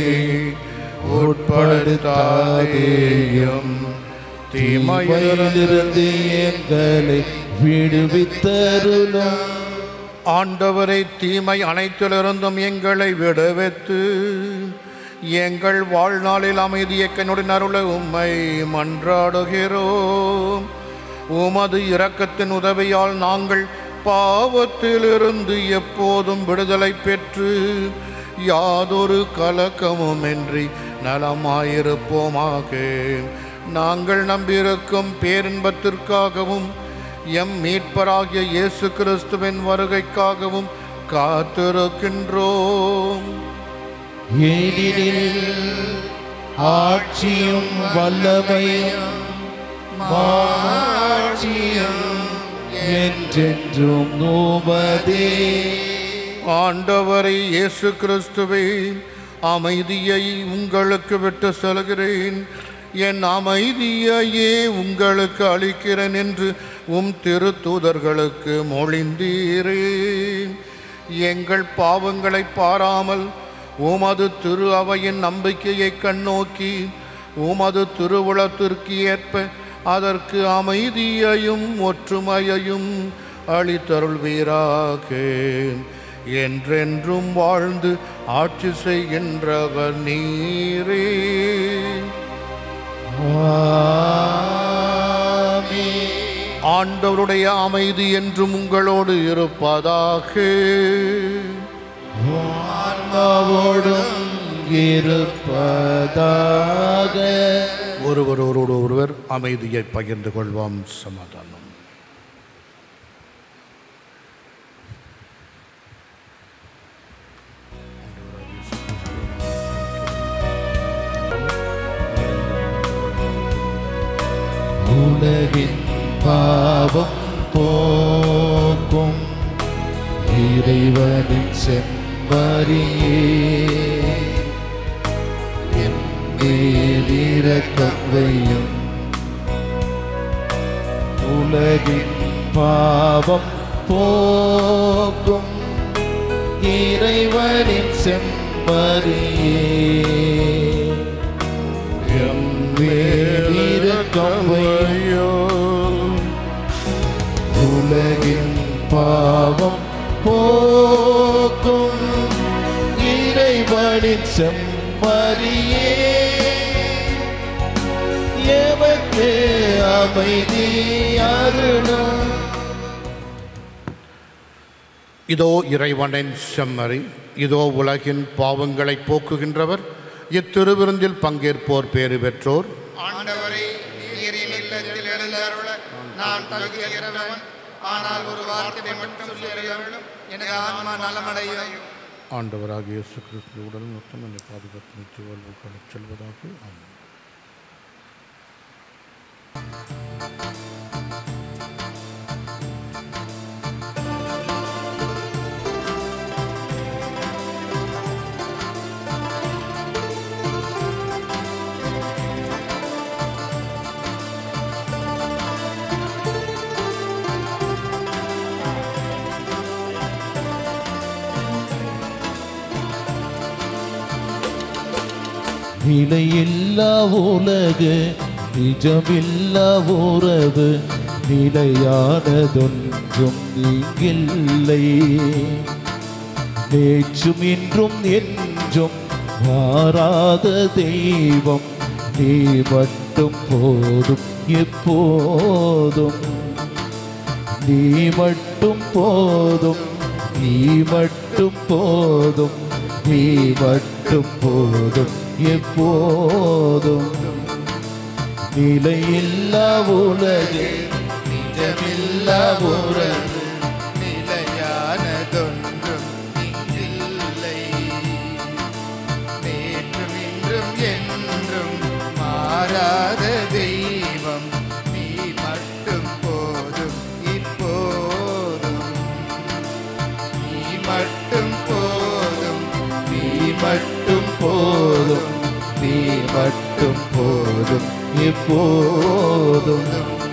உட்படுத்தாதேயும் தீமையிலிருந்து எங்களை விடுவித்தருளும் ஆண்டவரை தீமை அனைத்திலிருந்தும் எங்களை விடுவித்து எங்கள் வாழ்நாளில் அமைதியை கண்ணுடன் அருள உம்மை மன்றாடுகிறோம் உமது இரக்கத்தின் உதவியால் நாங்கள் பாவத்திலிருந்து எப்போதும் விடுதலை பெற்று யாதொரு கலக்கமுமின்றி நலமாயிருப்போமாக நாங்கள் நம்பியிருக்கும் பேரின்பத்திற்காகவும் எம் மீட்பராகிய இயேசு கிறிஸ்துவின் வருகைக்காகவும் காத்திருக்கின்றோம் ஏனெனில் ஆட்சியும் வல்லமையும் மாட்சியும் என்றென்றும் நோவதே ஆண்டவரை இயேசு கிறிஸ்துவே அமைதியை உங்களுக்கு விட்டு செல்கிறேன் என் அமைதியையே உங்களுக்கு அளிக்கிறேன் என்று உம் திருத்தூதர்களுக்கு மொழிந்தீரே எங்கள் பாவங்களை பாராமல் உமது திரு அவையின் நம்பிக்கையை கண்ணோக்கி உமது திருவுளத்திற்கு ஏற்ப அதற்கு அமைதியையும் ஒற்றுமையையும் அளித்தருள்வீராக என்றென்றும் வாழ்ந்து ஆட்சி செய்கின்றவர் நீரே ஆமென். ஆண்டவருடைய அமைதி என்றும் உங்களோடு இருப்பதாக ஆன்மாவோடும் இருப்பதாக ஒருவரோடு ஒருவர் அமைதியை பகிர்ந்து கொள்வோம் சமாதானம் உலகின் பாவம் போக்கும் இறைவனின் செம்மறியே என் மேல் இரக்கம் வையும் உலகின் பாவம் போக்கும் இறைவனின் செம்மறியே எம் மேல் இரக்கம் வையும் உலகின் பாவம் போக்கும் இறைவனின் செம்மறியே எமக்கு அமைதி அருளும் இதோ இறைவனின் செம்மறி இதோ உலகின் பாவங்களை போக்குகின்றவர் இத்திருவிருந்தில் பங்கேற்போர் பேறு பெற்றோர் ஆண்டவரே நீரின் இல்லத்தில் எழுந்தருள நான் தகுதியற்றவன் ஆனால் ஒரு வார்த்தை மட்டும் சொல்லியருளும் எனது ஆன்மா நலமடையும் ஆண்டவராகிய இயேசு கிறிஸ்து உடல் மொத்தம் என்னை பாதுகாத்து நித்திய வாழ்வுக்கு செல்வதாக ஆமென் விலையில்லா உலகு நிஜமில்லா உறவு நிலையானதொன்றும் இங்கில்லை நேற்றும் இன்றும் என்றும் மாறாத தெய்வம் நீ மட்டும் போதும் எப்போதும் நீ மட்டும் போதும் நீ மட்டும் போதும் நீ மட்டும் போதும் எப்போதும் நிலையில்லா உலகில் நிஜமில்லா உறவு நிலையானதொன்றும் இங்கில்லை நேற்றும் இன்றும் என்றும் மாறாத தெய்வம் நீ மட்டும் போதும் இப்போதும் நீ மட்டும் போதும் நீ மட்டும் போதும் நீ மட்டும் போதும் எப்போதும்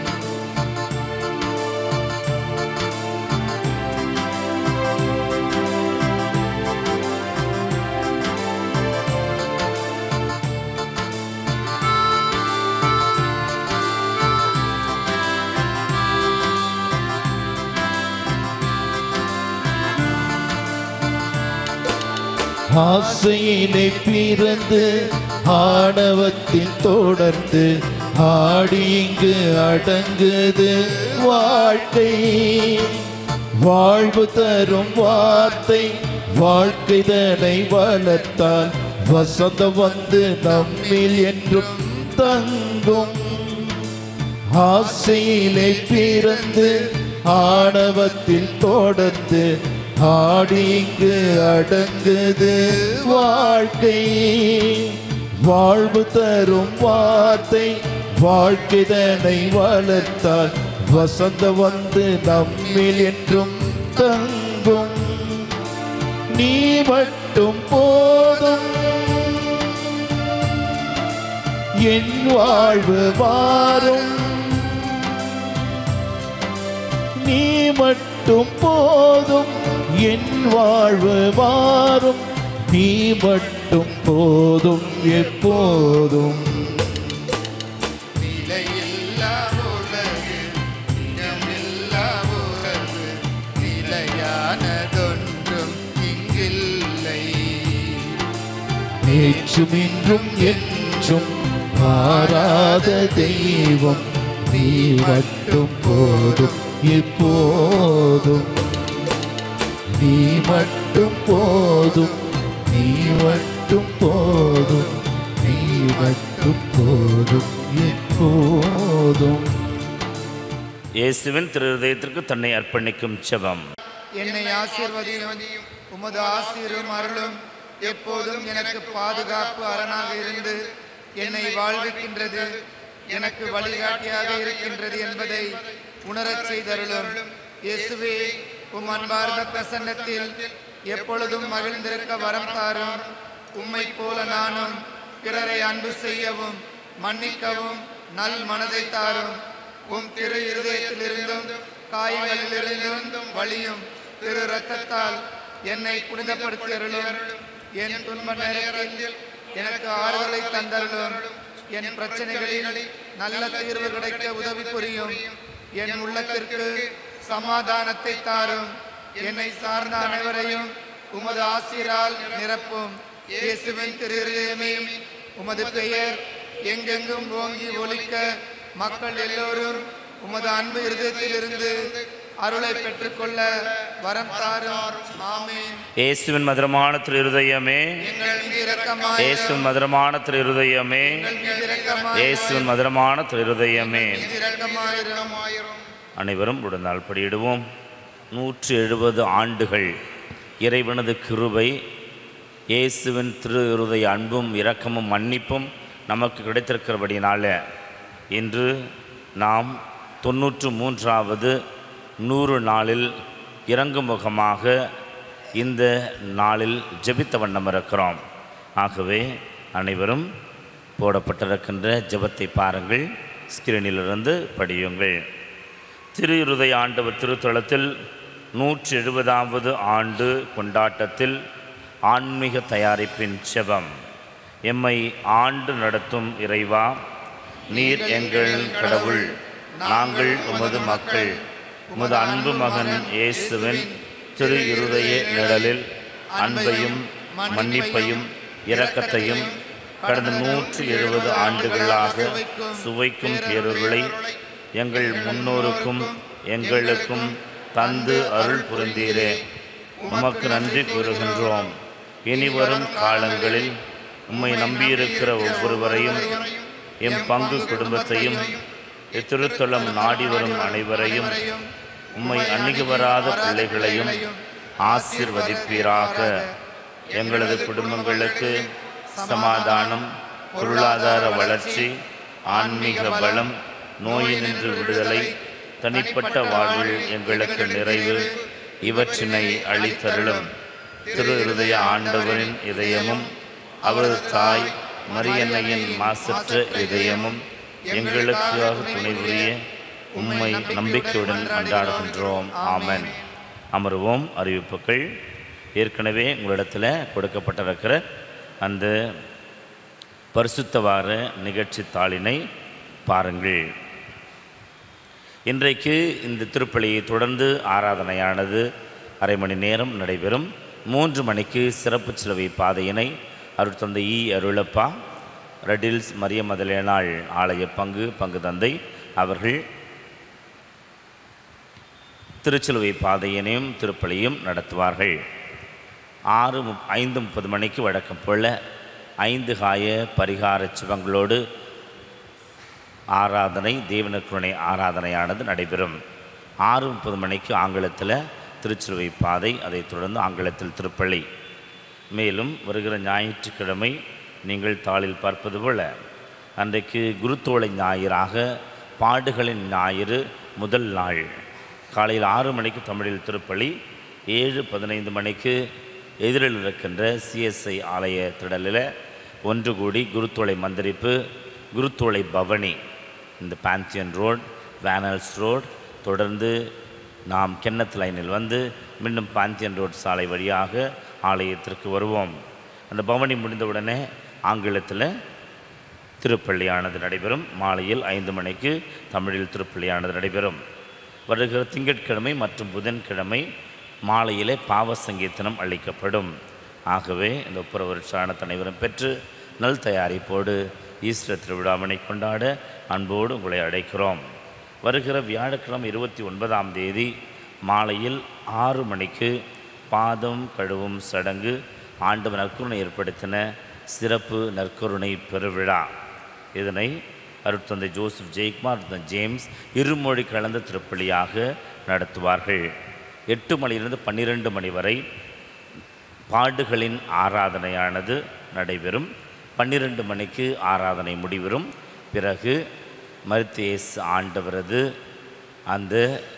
ஆசையிலே பிறந்து ஆணவத்தில் தொடர்ந்து ஆடி இங்கு அடங்குது வாழ்க்கை வாழ்வு தரும் வார்த்தை வாழ்க்கை தனை வளர்த்தால் வசந்தம் வந்து நம்மில் என்றும் தங்கும் ஆசையிலே பிறந்து ஆணவத்தில் தொடர்ந்து ஆடி இங்கு அடங்குது வாழ்க்கை வாழ்வு தரும் வார்த்தை வாழ்க்கை தன்னை வளர்த்தால் வசந்த வந்து நம்மில் என்றும் தங்கும் நீ மட்டும் போதும் என் வாழ்வு மாறும் நீ மட்டும் போதும் என் வாழ்வு மாறும் நீ மட்டும் போதும் எப்போதும் நிலையில்லா உலகு நிஜமில்லா உறவு நிலையானதொன்றும் இங்கில்லை நேற்றும் இன்றும் என்றும் மாறாத தெய்வம் நீ மட்டும் போதும் எப்போதும் நீ மட்டும் போதும் நீ மட்டும் போதும் நீ மட்டும் போதும் எப்போதும் இயேசுவின் திரு இதயத்திற்கு தன்னை அர்ப்பணிக்கும் செபம் என்னை ஆசீர்வதியும் உமது ஆசீரும் அருளும் எப்போதும் எனக்கு பாதுகாப்பு அரணாக இருந்து என்னை வாழ்விக்கின்றது எனக்கு வழிகாட்டியாக இருக்கின்றது என்பதை உணரச் செய்தருளும் இயேசுவே உம் அன்பார்ந்த பிரசன்னத்தில் எப்பொழுதும் மகிழ்ந்திருக்க வரம் தாரும் உம்மை போல நானும் பிறரை அன்பு செய்யவும் மன்னிக்கவும் நல் மனதை தாரும் உம் திரு இருதயத்திலிருந்தும் காயங்களிலிருந்தும் வழியும் திரு இரத்தத்தால் என்னை புனிதப்படுத்தி அருளும் என் துன்ப நேரத்தில் எனக்கு ஆறுதலை தந்தருளும் என் பிரச்சனைகளில் நல்ல தீர்வு கிடைக்க உதவி புரியும் என் உள்ளத்திற்கு சமாதானத்தை தாரும் என்னை சார்ந்த அனைவரையும் உமது ஆசிரால் நிரப்பும் இயேசுவின் திரு இருதயமே உமது பெயர் எங்கெங்கும் ஓங்கி ஒலிக்க மக்கள் எல்லோரும் உமது அன்பு இருதயத்திலிருந்து அருளை பெற்றுக்கொள்ள வரம் தாரும் ஆமென் இயேசுவின் மதுரமான திரு இருதயமே எங்கள் மீது இரக்கமாயிரும் இயேசுவின் மதுரமான திரு இருதயமே எங்கள் மீது இரக்கமாயிரும் இயேசுவின் மதுரமான திரு இருதயமே மீது இரக்கமாயிரும் அனைவரும் உடனால் படியிடுவோம் நூற்றி எழுபது ஆண்டுகள் இறைவனது கிருபை இயேசுவின் திரு இருதய அன்பும் இரக்கமும் மன்னிப்பும் நமக்கு கிடைத்திருக்கிறபடினால இன்று நாம் தொன்னூற்று மூன்றாவது நூறு நாளில் இறங்கும் முகமாக இந்த நாளில் ஜெபித்த வண்ணம் இருக்கிறோம் ஆகவே அனைவரும் போடப்பட்டிருக்கின்ற ஜெபத்தை பாருங்கள் ஸ்கிரீனிலிருந்து படியுங்கள் திரு இருதய ஆண்டவர் திருத்தலத்தில் நூற்றி எழுபதாவது ஆண்டு கொண்டாட்டத்தில் ஆன்மீக தயாரிப்பின் செபம் எம்மை ஆண்டு நடத்தும் இறைவா நீர் எங்கள் கடவுள் நாங்கள் உமது மக்கள் உமது அன்பு மகன் இயேசுவின் திரு இருதய நிழலில் அன்பையும் மன்னிப்பையும் இரக்கத்தையும் கடந்த நூற்றி எழுபது ஆண்டுகளாக சுவைக்கும் பேரர்களை எங்கள் முன்னோருக்கும் எங்களுக்கும் தந்து அருள் புரிந்தீரே உமக்கு நன்றி கூறுகின்றோம் இனி வரும் காலங்களில் உம்மை நம்பியிருக்கிற ஒவ்வொருவரையும் எம் பங்கு குடும்பத்தையும் இத்திருத்தலம் நாடி வரும் அனைவரையும் உம்மை அணுகி வராத பிள்ளைகளையும் ஆசிர்வதிப்பீராக எங்களது குடும்பங்களுக்கு சமாதானம் பொருளாதார வளர்ச்சி ஆன்மீக பலம் நோயினின்று விடுதலை தனிப்பட்ட வாழ்வில் எங்களுக்கு நிறைவு இவற்றினை அளித்தருளும் திரு இருதய ஆண்டவரின் இதயமும் அவரது தாய் மரியன்னையின் மாசற்ற இதயமும் எங்களுக்காக துணை புரிய உம்மை நம்பிக்கையுடன் கொண்டாடுகின்றோம் ஆமென் அமருவோம் அறிவிப்புகள் ஏற்கனவே உங்களிடத்தில் கொடுக்கப்பட்டிருக்கிற அந்த பரிசுத்தவார நிகழ்ச்சி தாளினை பாருங்கள் இன்றைக்கு இந்த திருப்பலியை தொடர்ந்து ஆராதனையானது அரை மணி நேரம் நடைபெறும் மூன்று மணிக்கு சிறப்பு சிலுவை பாதையினை அருட்தந்தை இ அருளப்பா ரெடில்ஸ் மரிய மதலேனாள் ஆலய பங்கு பங்கு தந்தை அவர்கள் திருச்சிலுவை பாதையினையும் திருப்பலியும் நடத்துவார்கள் ஆறு முப் ஐந்து முப்பது மணிக்கு வழக்கம் போல ஐந்து காய பரிகார சிவங்களோடு ஆராதனை தேவனக்குருணை ஆராதனையானது நடைபெறும் ஆறு முப்பது மணிக்கு ஆங்கிலத்தில் திருச்சிலுவை பாதை அதைத் தொடர்ந்து ஆங்கிலத்தில் திருப்பள்ளி மேலும் வருகிற ஞாயிற்றுக்கிழமை நீங்கள் தாளில் பார்ப்பது போல அன்றைக்கு குருத்தோலை ஞாயிறாக பாடுகளின் ஞாயிறு முதல் நாள் காலையில் ஆறு மணிக்கு தமிழில் திருப்பலி ஏழு பதினைந்து மணிக்கு எதிரில் இருக்கின்ற சிஎஸ்ஐ ஆலய திடலில் ஒன்று கூடி குருத்தோலை மந்திரிப்பு குருத்தோலை பவனி இந்த பாந்தியன் ரோட் வேனல்ஸ் ரோட் தொடர்ந்து நாம் கென்னத் லைனில் வந்து மீண்டும் பாந்தியன் ரோட் சாலை வழியாக ஆலயத்திற்கு வருவோம் அந்த பவனி முடிந்தவுடனே ஆங்கிலத்தில் திருப்பள்ளியானது நடைபெறும் மாலையில் ஐந்து மணிக்கு தமிழில் திருப்பள்ளியானது நடைபெறும் வருகிற திங்கட்கிழமை மற்றும் புதன்கிழமை மாலையிலே பாவ சங்கீர்த்தனம் அளிக்கப்படும் ஆகவே இந்த ஒப்புர வருஷான அனைவரும் பெற்று நல் தயாரிப்போடு ஈஸ்டர் திருவிழாவினை கொண்டாட அன்போடு உங்களை அழைக்கிறோம் வருகிற வியாழக்கிழமை இருபத்தி ஒன்பதாம் தேதி மாலையில் ஆறு மணிக்கு பாதம் கழுவும் சடங்கு ஆண்டவர் நற்கருணை ஏற்படுத்தின சிறப்பு நற்கருணை பெருவிழா இதனை அருட்தந்தை ஜோசப் ஜெயக்குமார் அருட்தந்தை ஜேம்ஸ் இருமொழி கலந்த திருப்பலியாக நடத்துவார்கள் எட்டு மணியிலிருந்து பன்னிரெண்டு மணி வரை பாடுகளின் ஆராதனையானது நடைபெறும் பன்னிரண்டு மணிக்கு ஆராதனை முடிவரும் பிறகு மருத்தேஸ் ஆண்டவரது அந்த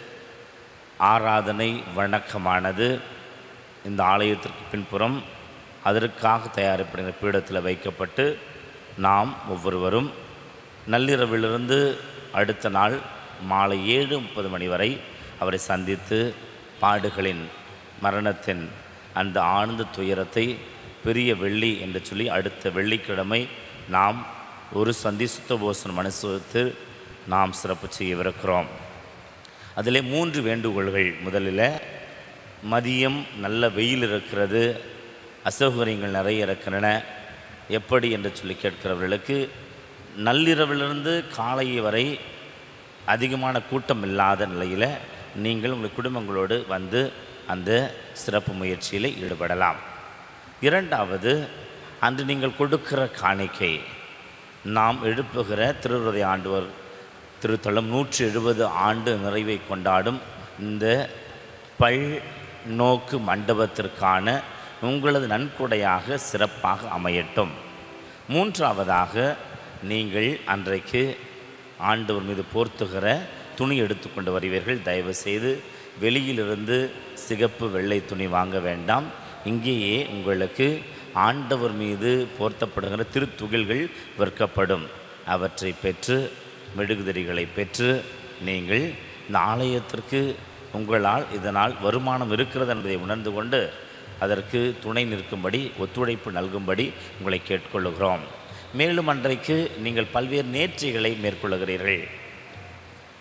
ஆராதனை வணக்கமானது இந்த ஆலயத்திற்கு பின்புறம் அதற்காக தயாரிப்படுகிற பீடத்தில் வைக்கப்பட்டு நாம் ஒவ்வொருவரும் நள்ளிரவிலிருந்து அடுத்த நாள் மாலை ஏழு முப்பது மணி வரை அவரை சந்தித்து பாடுகளின் மரணத்தின் அந்த ஆழ்ந்த துயரத்தை பெரிய வெள்ளி என்று சொல்லி அடுத்த வெள்ளிக்கிழமை நாம் ஒரு சந்தி சுத்தபோசன் மனசுவத்து நாம் சிறப்பு செய்யவிருக்கிறோம் அதிலே மூன்று வேண்டுகோள்கள் முதலில் மதியம் நல்ல வெயில் இருக்கிறது அசௌகரியங்கள் நிறைய இருக்கின்றன எப்படி என்று சொல்லி கேட்கிறவர்களுக்கு நள்ளிரவிலிருந்து காலை வரை அதிகமான கூட்டம் இல்லாத நிலையில் நீங்கள் உங்கள் குடும்பங்களோடு வந்து அந்த சிறப்பு முயற்சியில் ஈடுபடலாம் இரண்டாவது அன்று நீங்கள் கொடுக்கிற காணிக்கை நாம் எழுப்புகிற திருஹதய ஆண்டவர் திருத்தலம் நூற்றி எழுபது ஆண்டு நிறைவை கொண்டாடும் இந்த பல் நோக்கு மண்டபத்திற்கான உங்களது நன்கொடையாக சிறப்பாக அமையட்டும் மூன்றாவதாக நீங்கள் அன்றைக்கு ஆண்டவர் மீது போர்த்துகிற துணி எடுத்துக்கொண்டு வருவீர்கள் தயவு செய்து வெளியிலிருந்து சிகப்பு வெள்ளை துணி வாங்க வேண்டாம் இங்கேயே உங்களுக்கு ஆண்டவர் மீது போர்த்தப்படுகிற திருத்துகில்கள் விற்கப்படும் அவற்றை பெற்று மெழுகுதிரிகளை பெற்று நீங்கள் இந்த ஆலயத்திற்கு உங்களால் இதனால் வருமானம் இருக்கிறது என்பதை உணர்ந்து கொண்டு அதற்கு துணை நிற்கும்படி ஒத்துழைப்பு நல்கும்படி உங்களை கேட்டுக்கொள்ளுகிறோம் மேலும் அன்றைக்கு நீங்கள் பல்வேறு நேர்ச்சிகளை மேற்கொள்ளுகிறீர்கள்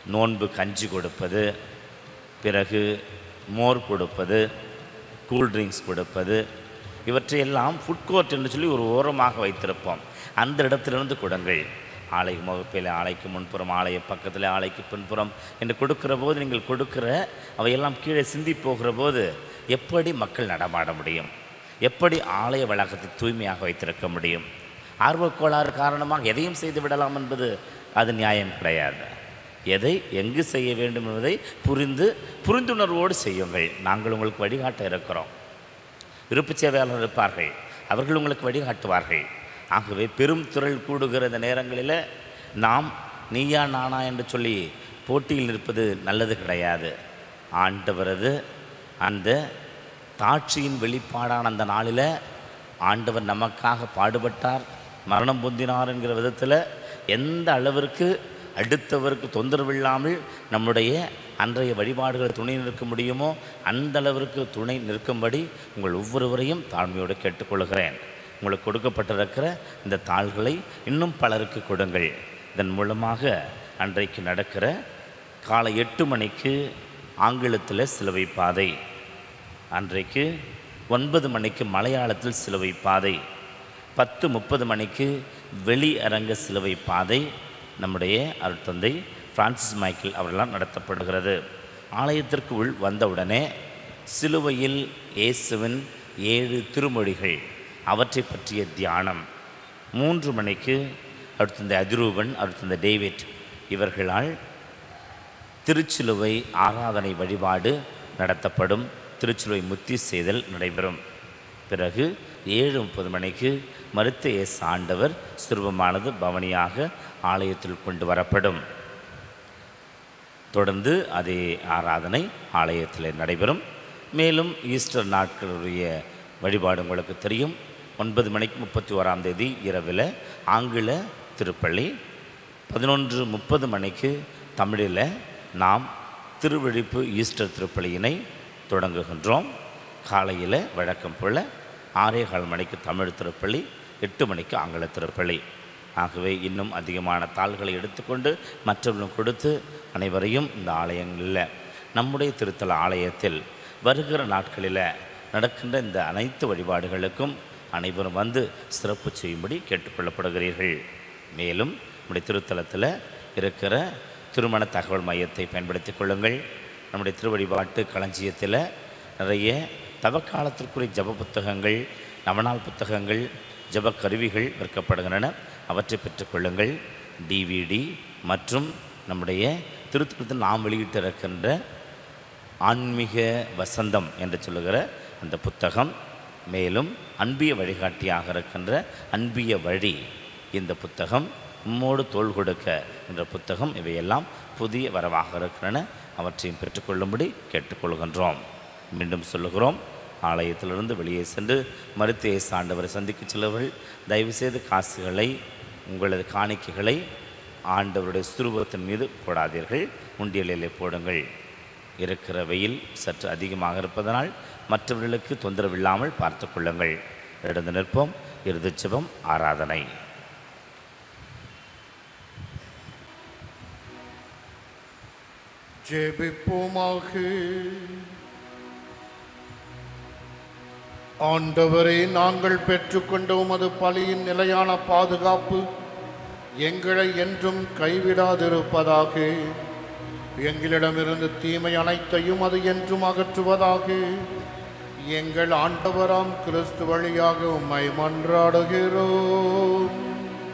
நோன்பு கஞ்சி கொடுப்பது பிறகு மோர் கொடுப்பது கூல்ட்ரிங்க்ஸ் கொடுப்பது இவற்றையெல்லாம் ஃபுட் கோர்ட் என்று சொல்லி ஒரு ஓரமாக வைத்திருப்போம் அந்த இடத்திலிருந்து கொடுங்கள் ஆலை முகப்பில் ஆலைக்கு முன்புறம் ஆலய பக்கத்தில் ஆலைக்கு பின்புறம் என்று கொடுக்கிற போது நீங்கள் கொடுக்கிற அவையெல்லாம் கீழே சிந்தி போகிற போது எப்படி மக்கள் நடமாட முடியும் எப்படி ஆலய வளாகத்தை தூய்மையாக வைத்திருக்க முடியும் ஆர்வக்கோளாறு காரணமாக எதையும் செய்து விடலாம் என்பது அது நியாயம் கிடையாது எதை எங்கு செய்ய வேண்டும் என்பதை புரிந்து புரிந்துணர்வோடு செய்யுங்கள் நாங்கள் உங்களுக்கு வழிகாட்ட இருக்கிறோம் விருப்பு சேவையாளர் இருப்பார்கள் அவர்கள் உங்களுக்கு வழிகாட்டுவார்கள் ஆகவே பெரும் திரள் கூடுகிற இந்த நேரங்களில் நாம் நீயா நானா என்று சொல்லி போட்டியில் நிற்பது நல்லது கிடையாது ஆண்டவரது அந்த தாட்சியின் வெளிப்பாடான அந்த நாளில் ஆண்டவர் நமக்காக பாடுபட்டார் மரணம் பொந்தினார் என்கிற விதத்தில் எந்த அளவிற்கு அடுத்தவருக்கு தொந்தரவில்லாமல் நம்முடைய அன்றைய வழிபாடுகள் துணை நிற்க முடியுமோ அந்த அளவிற்கு துணை நிற்கும்படி உங்கள் ஒவ்வொருவரையும் தாழ்மையோடு கேட்டுக்கொள்கிறேன் உங்களுக்கு கொடுக்கப்பட்டிருக்கிற இந்த தாள்களை இன்னும் பலருக்கு கொடுங்கள் இதன் மூலமாக அன்றைக்கு நடக்கிற காலை எட்டு மணிக்கு ஆங்கிலத்தில் சிலுவை பாதை அன்றைக்கு ஒன்பது மணிக்கு மலையாளத்தில் சிலுவை பாதை பத்து முப்பது மணிக்கு வெளி அரங்க சிலுவை பாதை நம்முடைய அருட்தந்தை பிரான்சிஸ் மைக்கேல் அவர்களால் நடத்தப்படுகிறது ஆலயத்திற்கு உள் வந்தவுடனே சிலுவையில் இயேசுவின் ஏழு திருமொழிகள் அவற்றை பற்றிய தியானம் மூன்று மணிக்கு அடுத்தந்த அதிரூபன் அடுத்தந்த டேவிட் இவர்களால் திருச்சிலுவை ஆராதனை வழிபாடு நடத்தப்படும் திருச்சிலுவை முத்தி செய்தல் நடைபெறும் பிறகு ஏழு முப்பது மணிக்கு மருத்த இயேசு ஆண்டவர் சிறுவமானது பவனியாக ஆலயத்தில் கொண்டு வரப்படும் தொடர்ந்து அதே ஆராதனை ஆலயத்தில் நடைபெறும் மேலும் ஈஸ்டர் நாட்களுடைய வழிபாடு உங்களுக்கு தெரியும் ஒன்பது மணிக்கு முப்பத்தி ஓராம் தேதி இரவில் ஆங்கில திருப்பள்ளி பதினொன்று முப்பது மணிக்கு தமிழில் நாம் திருவழிப்பு ஈஸ்டர் திருப்பலியினை தொடங்குகின்றோம் காலையில் வழக்கம் போல் ஆறே கால் மணிக்கு தமிழ் திருப்பள்ளி எட்டு மணிக்கு ஆங்கில திருப்பள்ளி ஆகவே இன்னும் அதிகமான தாள்களை எடுத்துக்கொண்டு மற்றவர்களும் கொடுத்து அனைவரையும் இந்த ஆலயங்களில் நம்முடைய திருத்தல ஆலயத்தில் வருகிற நாட்களில் நடக்கின்ற இந்த அனைத்து வழிபாடுகளுக்கும் அனைவரும் வந்து சிறப்பு செய்யும்படி கேட்டுக்கொள்ளப்படுகிறீர்கள் மேலும் நம்முடைய திருத்தலத்தில் இருக்கிற திருமண தகவல் மையத்தை பயன்படுத்திக் கொள்ளுங்கள் நம்முடைய திருவழிபாட்டு களஞ்சியத்தில் நிறைய தவக்காலத்திற்குரிய ஜப புத்தகங்கள் நவநாள் புத்தகங்கள் ஜப கருவிகள் விற்கப்படுகின்றன அவற்றை பெற்றுக்கொள்ளுங்கள் டிவிடி மற்றும் நம்முடைய திருத்தலத்தில் நாம் வெளியிட்டிருக்கின்ற ஆன்மீக வசந்தம் என்று சொல்லுகிற அந்த புத்தகம் மேலும் அன்பிய வழிகாட்டியாக இருக்கின்ற அன்பிய வழி இந்த புத்தகம் உம்மோடு தோள் கொடுக்க என்ற புத்தகம் இவையெல்லாம் புதிய வரவாக இருக்கின்றன அவற்றையும் பெற்றுக்கொள்ளும்படி கேட்டுக்கொள்கின்றோம் மீண்டும் சொல்லுகிறோம் ஆலயத்திலிருந்து வெளியே சென்று மருத்துவ ஆண்டவரை சந்திக்க செல்வர்கள் தயவுசெய்து காசுகளை உங்களது காணிக்கைகளை ஆண்டவருடைய சுரூபத்தின் மீது போடாதீர்கள் உண்டியலிலே போடுங்கள் இருக்கிற வெயில் சற்று அதிகமாக இருப்பதனால் மற்றவர்களுக்கு தொந்தரவில்லாமல் பார்த்து கொள்ளுங்கள் எழுந்து நிற்போம் இறுதி ஜெபம் ஆராதனை ஜெபிப்போமாக ஆண்டவரே நாங்கள் பெற்றுக்கொண்ட உமது பலியின் நிலையான பாதுகாப்பு எங்களை என்றும் கைவிடாதிருப்பதாக எங்களிடமிருந்து தீமை அனைத்தையும் அது என்றும் அகற்றுவதாக எங்கள் ஆண்டவராம் கிறிஸ்து வழியாக உம்மை மன்றாடுகிறோம்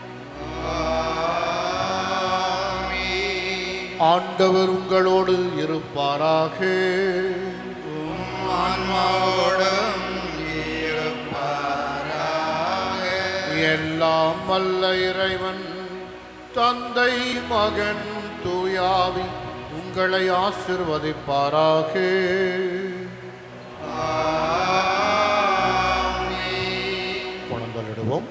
ஆண்டவர் உங்களோடு இருப்பாராக ஆன்மாவோடும் எல்லாம் வல்ல இறைவன் தந்தை மகன் தூயாவி உங்களை ஆசிர்வதிப்பாராக குழந்தலிடுவோம்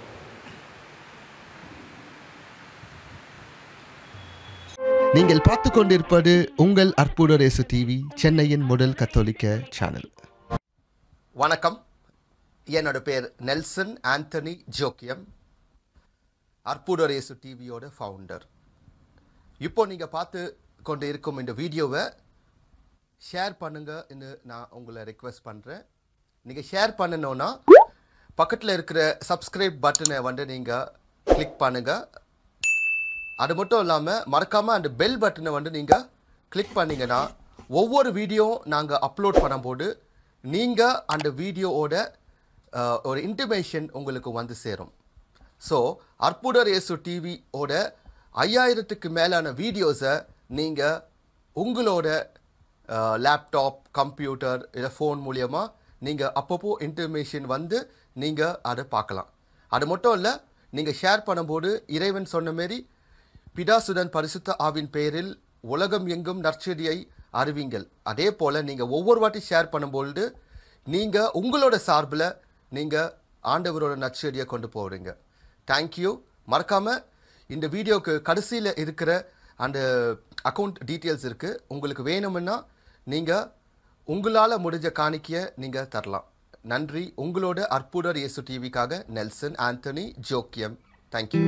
நீங்கள் பார்த்து கொண்டிருப்பது உங்கள் அற்புத ரேசு டிவி சென்னையின் முதல் கத்தோலிக்க சேனல் வணக்கம் என்னோட பேர் நெல்சன் ஆண்டனி ஜோக்கியம் அற்புதரேசு டிவியோட ஃபவுண்டர் இப்போ நீங்கள் பார்த்து கொண்டு இருக்கும் இந்த வீடியோவை ஷேர் பண்ணுங்கன்னு நான் உங்களை ரெக்வெஸ்ட் பண்ணுறேன் நீங்கள் ஷேர் பண்ணணுன்னா பக்கத்தில் இருக்கிற சப்ஸ்கிரைப் பட்டனை வந்து நீங்கள் கிளிக் பண்ணுங்கள் அது மட்டும் இல்லாமல் மறக்காமல் அந்த பெல் பட்டனை வந்து நீங்கள் கிளிக் பண்ணீங்கன்னா ஒவ்வொரு வீடியோ நாங்கள் அப்லோட் பண்ணும்போது நீங்கள் அந்த வீடியோவோட அஹ், ஒரு இன்டிமேஷன் உங்களுக்கு வந்து சேரும் ஸோ அற்புதர் இயேசு டிவியோட ஐயாயிரத்துக்கு மேலான வீடியோஸை நீங்கள் உங்களோட லேப்டாப் கம்ப்யூட்டர் இல்லை ஃபோன் மூலியமா நீங்கள் அப்பப்போ இன்ஃபர்மேஷன் வந்து நீங்கள் அதை பார்க்கலாம் அது மட்டும் இல்லை நீங்கள் ஷேர் பண்ணும்போது இறைவன் சொன்ன மாரி பிதாசுடன் பரிசுத்த ஆவின் பெயரில் உலகம் எங்கும் நற்செடியை அறிவிங்கள் அதே போல் நீங்கள் ஒவ்வொரு வாட்டி ஷேர் பண்ணும்பொழுது நீங்கள் உங்களோட சார்பில் நீங்கள் ஆண்டவரோட நற்செடியை கொண்டு போகிறீங்க தேங்க்யூ மறக்காமல் இந்த வீடியோக்கு கடைசியில் இருக்கிற அந்த அக்கௌண்ட் டீட்டெயில்ஸ் இருக்குது உங்களுக்கு வேணும்னா நீங்கள் உங்களால் முடிஞ்ச காணிக்கையை நீங்கள் தரலாம் நன்றி உங்களோட அற்புதர் இயேசு டிவிக்காக நெல்சன் ஆண்டனி ஜோக்கியம் தேங்க்யூ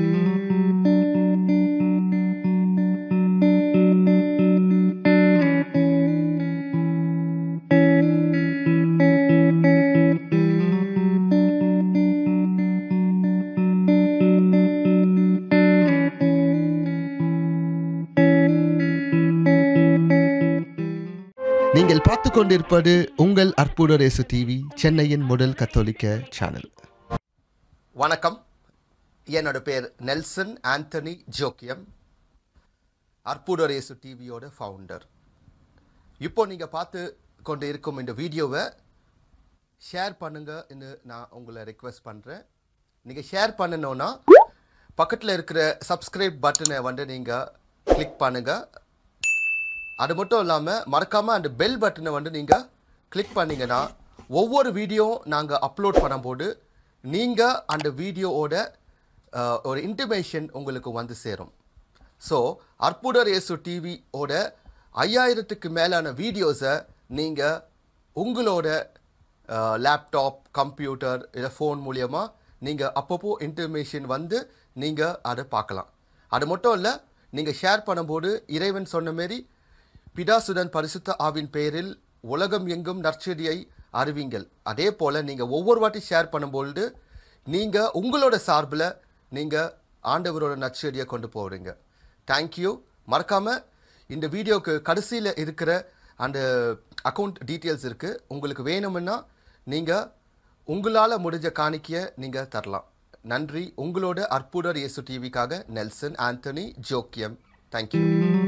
நீங்கள் பார்த்து கொண்டிருப்பது உங்கள் அற்புதர் இயேசு டிவி சென்னையின் முதல் கத்தோலிக்க சேனல் வணக்கம் என்னோட பேர் நெல்சன் ஆண்டனி ஜோக்கியம் அற்புதர் இயேசு டிவியோட ஃபவுண்டர் இப்போ நீங்கள் பார்த்து கொண்டு இருக்கும் இந்த வீடியோவை ஷேர் பண்ணுங்கன்னு நான் உங்களை ரெக்வெஸ்ட் பண்ணுறேன் நீங்கள் ஷேர் பண்ணணுன்னா பக்கத்தில் இருக்கிற சப்ஸ்கிரைப் பட்டனை வந்து நீங்கள் கிளிக் பண்ணுங்கள் அது மட்டும் இல்லாமல் மறக்காமல் அந்த பெல் பட்டனை வந்து நீங்கள் கிளிக் பண்ணீங்கன்னா ஒவ்வொரு வீடியோ நாங்கள் அப்லோட் பண்ணும்போது நீங்கள் அந்த வீடியோவோட அஹ், ஒரு இன்டிமேஷன் உங்களுக்கு வந்து சேரும் ஸோ அற்புதர் இயேசு டிவியோட ஐயாயிரத்துக்கு மேலான வீடியோஸை நீங்கள் உங்களோட லேப்டாப் கம்ப்யூட்டர் இல்லை ஃபோன் மூலியமா நீங்கள் அப்பப்போ இன்ஃபர்மேஷன் வந்து நீங்கள் அதை பார்க்கலாம் அது மட்டும் இல்லை நீங்கள் ஷேர் பண்ணும்போது இறைவன் சொன்ன மாரி பிதாசுடன் பரிசுத்த ஆவின் பெயரில் உலகம் எங்கும் நற்செடியை அறிவிங்கள் அதே போல் நீங்கள் ஒவ்வொரு வாட்டி ஷேர் பண்ணும்பொழுது நீங்கள் உங்களோட சார்பில் நீங்கள் ஆண்டவரோட நற்செடியை கொண்டு போகிறீங்க தேங்க்யூ மறக்காமல் இந்த வீடியோக்கு கடைசியில் இருக்கிற அந்த அக்கௌண்ட் டீட்டெயில்ஸ் இருக்குது உங்களுக்கு வேணும்னா நீங்கள் உங்களால் முடிஞ்ச காணிக்கையை நீங்கள் தரலாம் நன்றி உங்களோட அற்புதர் இயேசு டிவிக்காக நெல்சன் ஆண்டனி ஜோக்கியம் தேங்க்யூ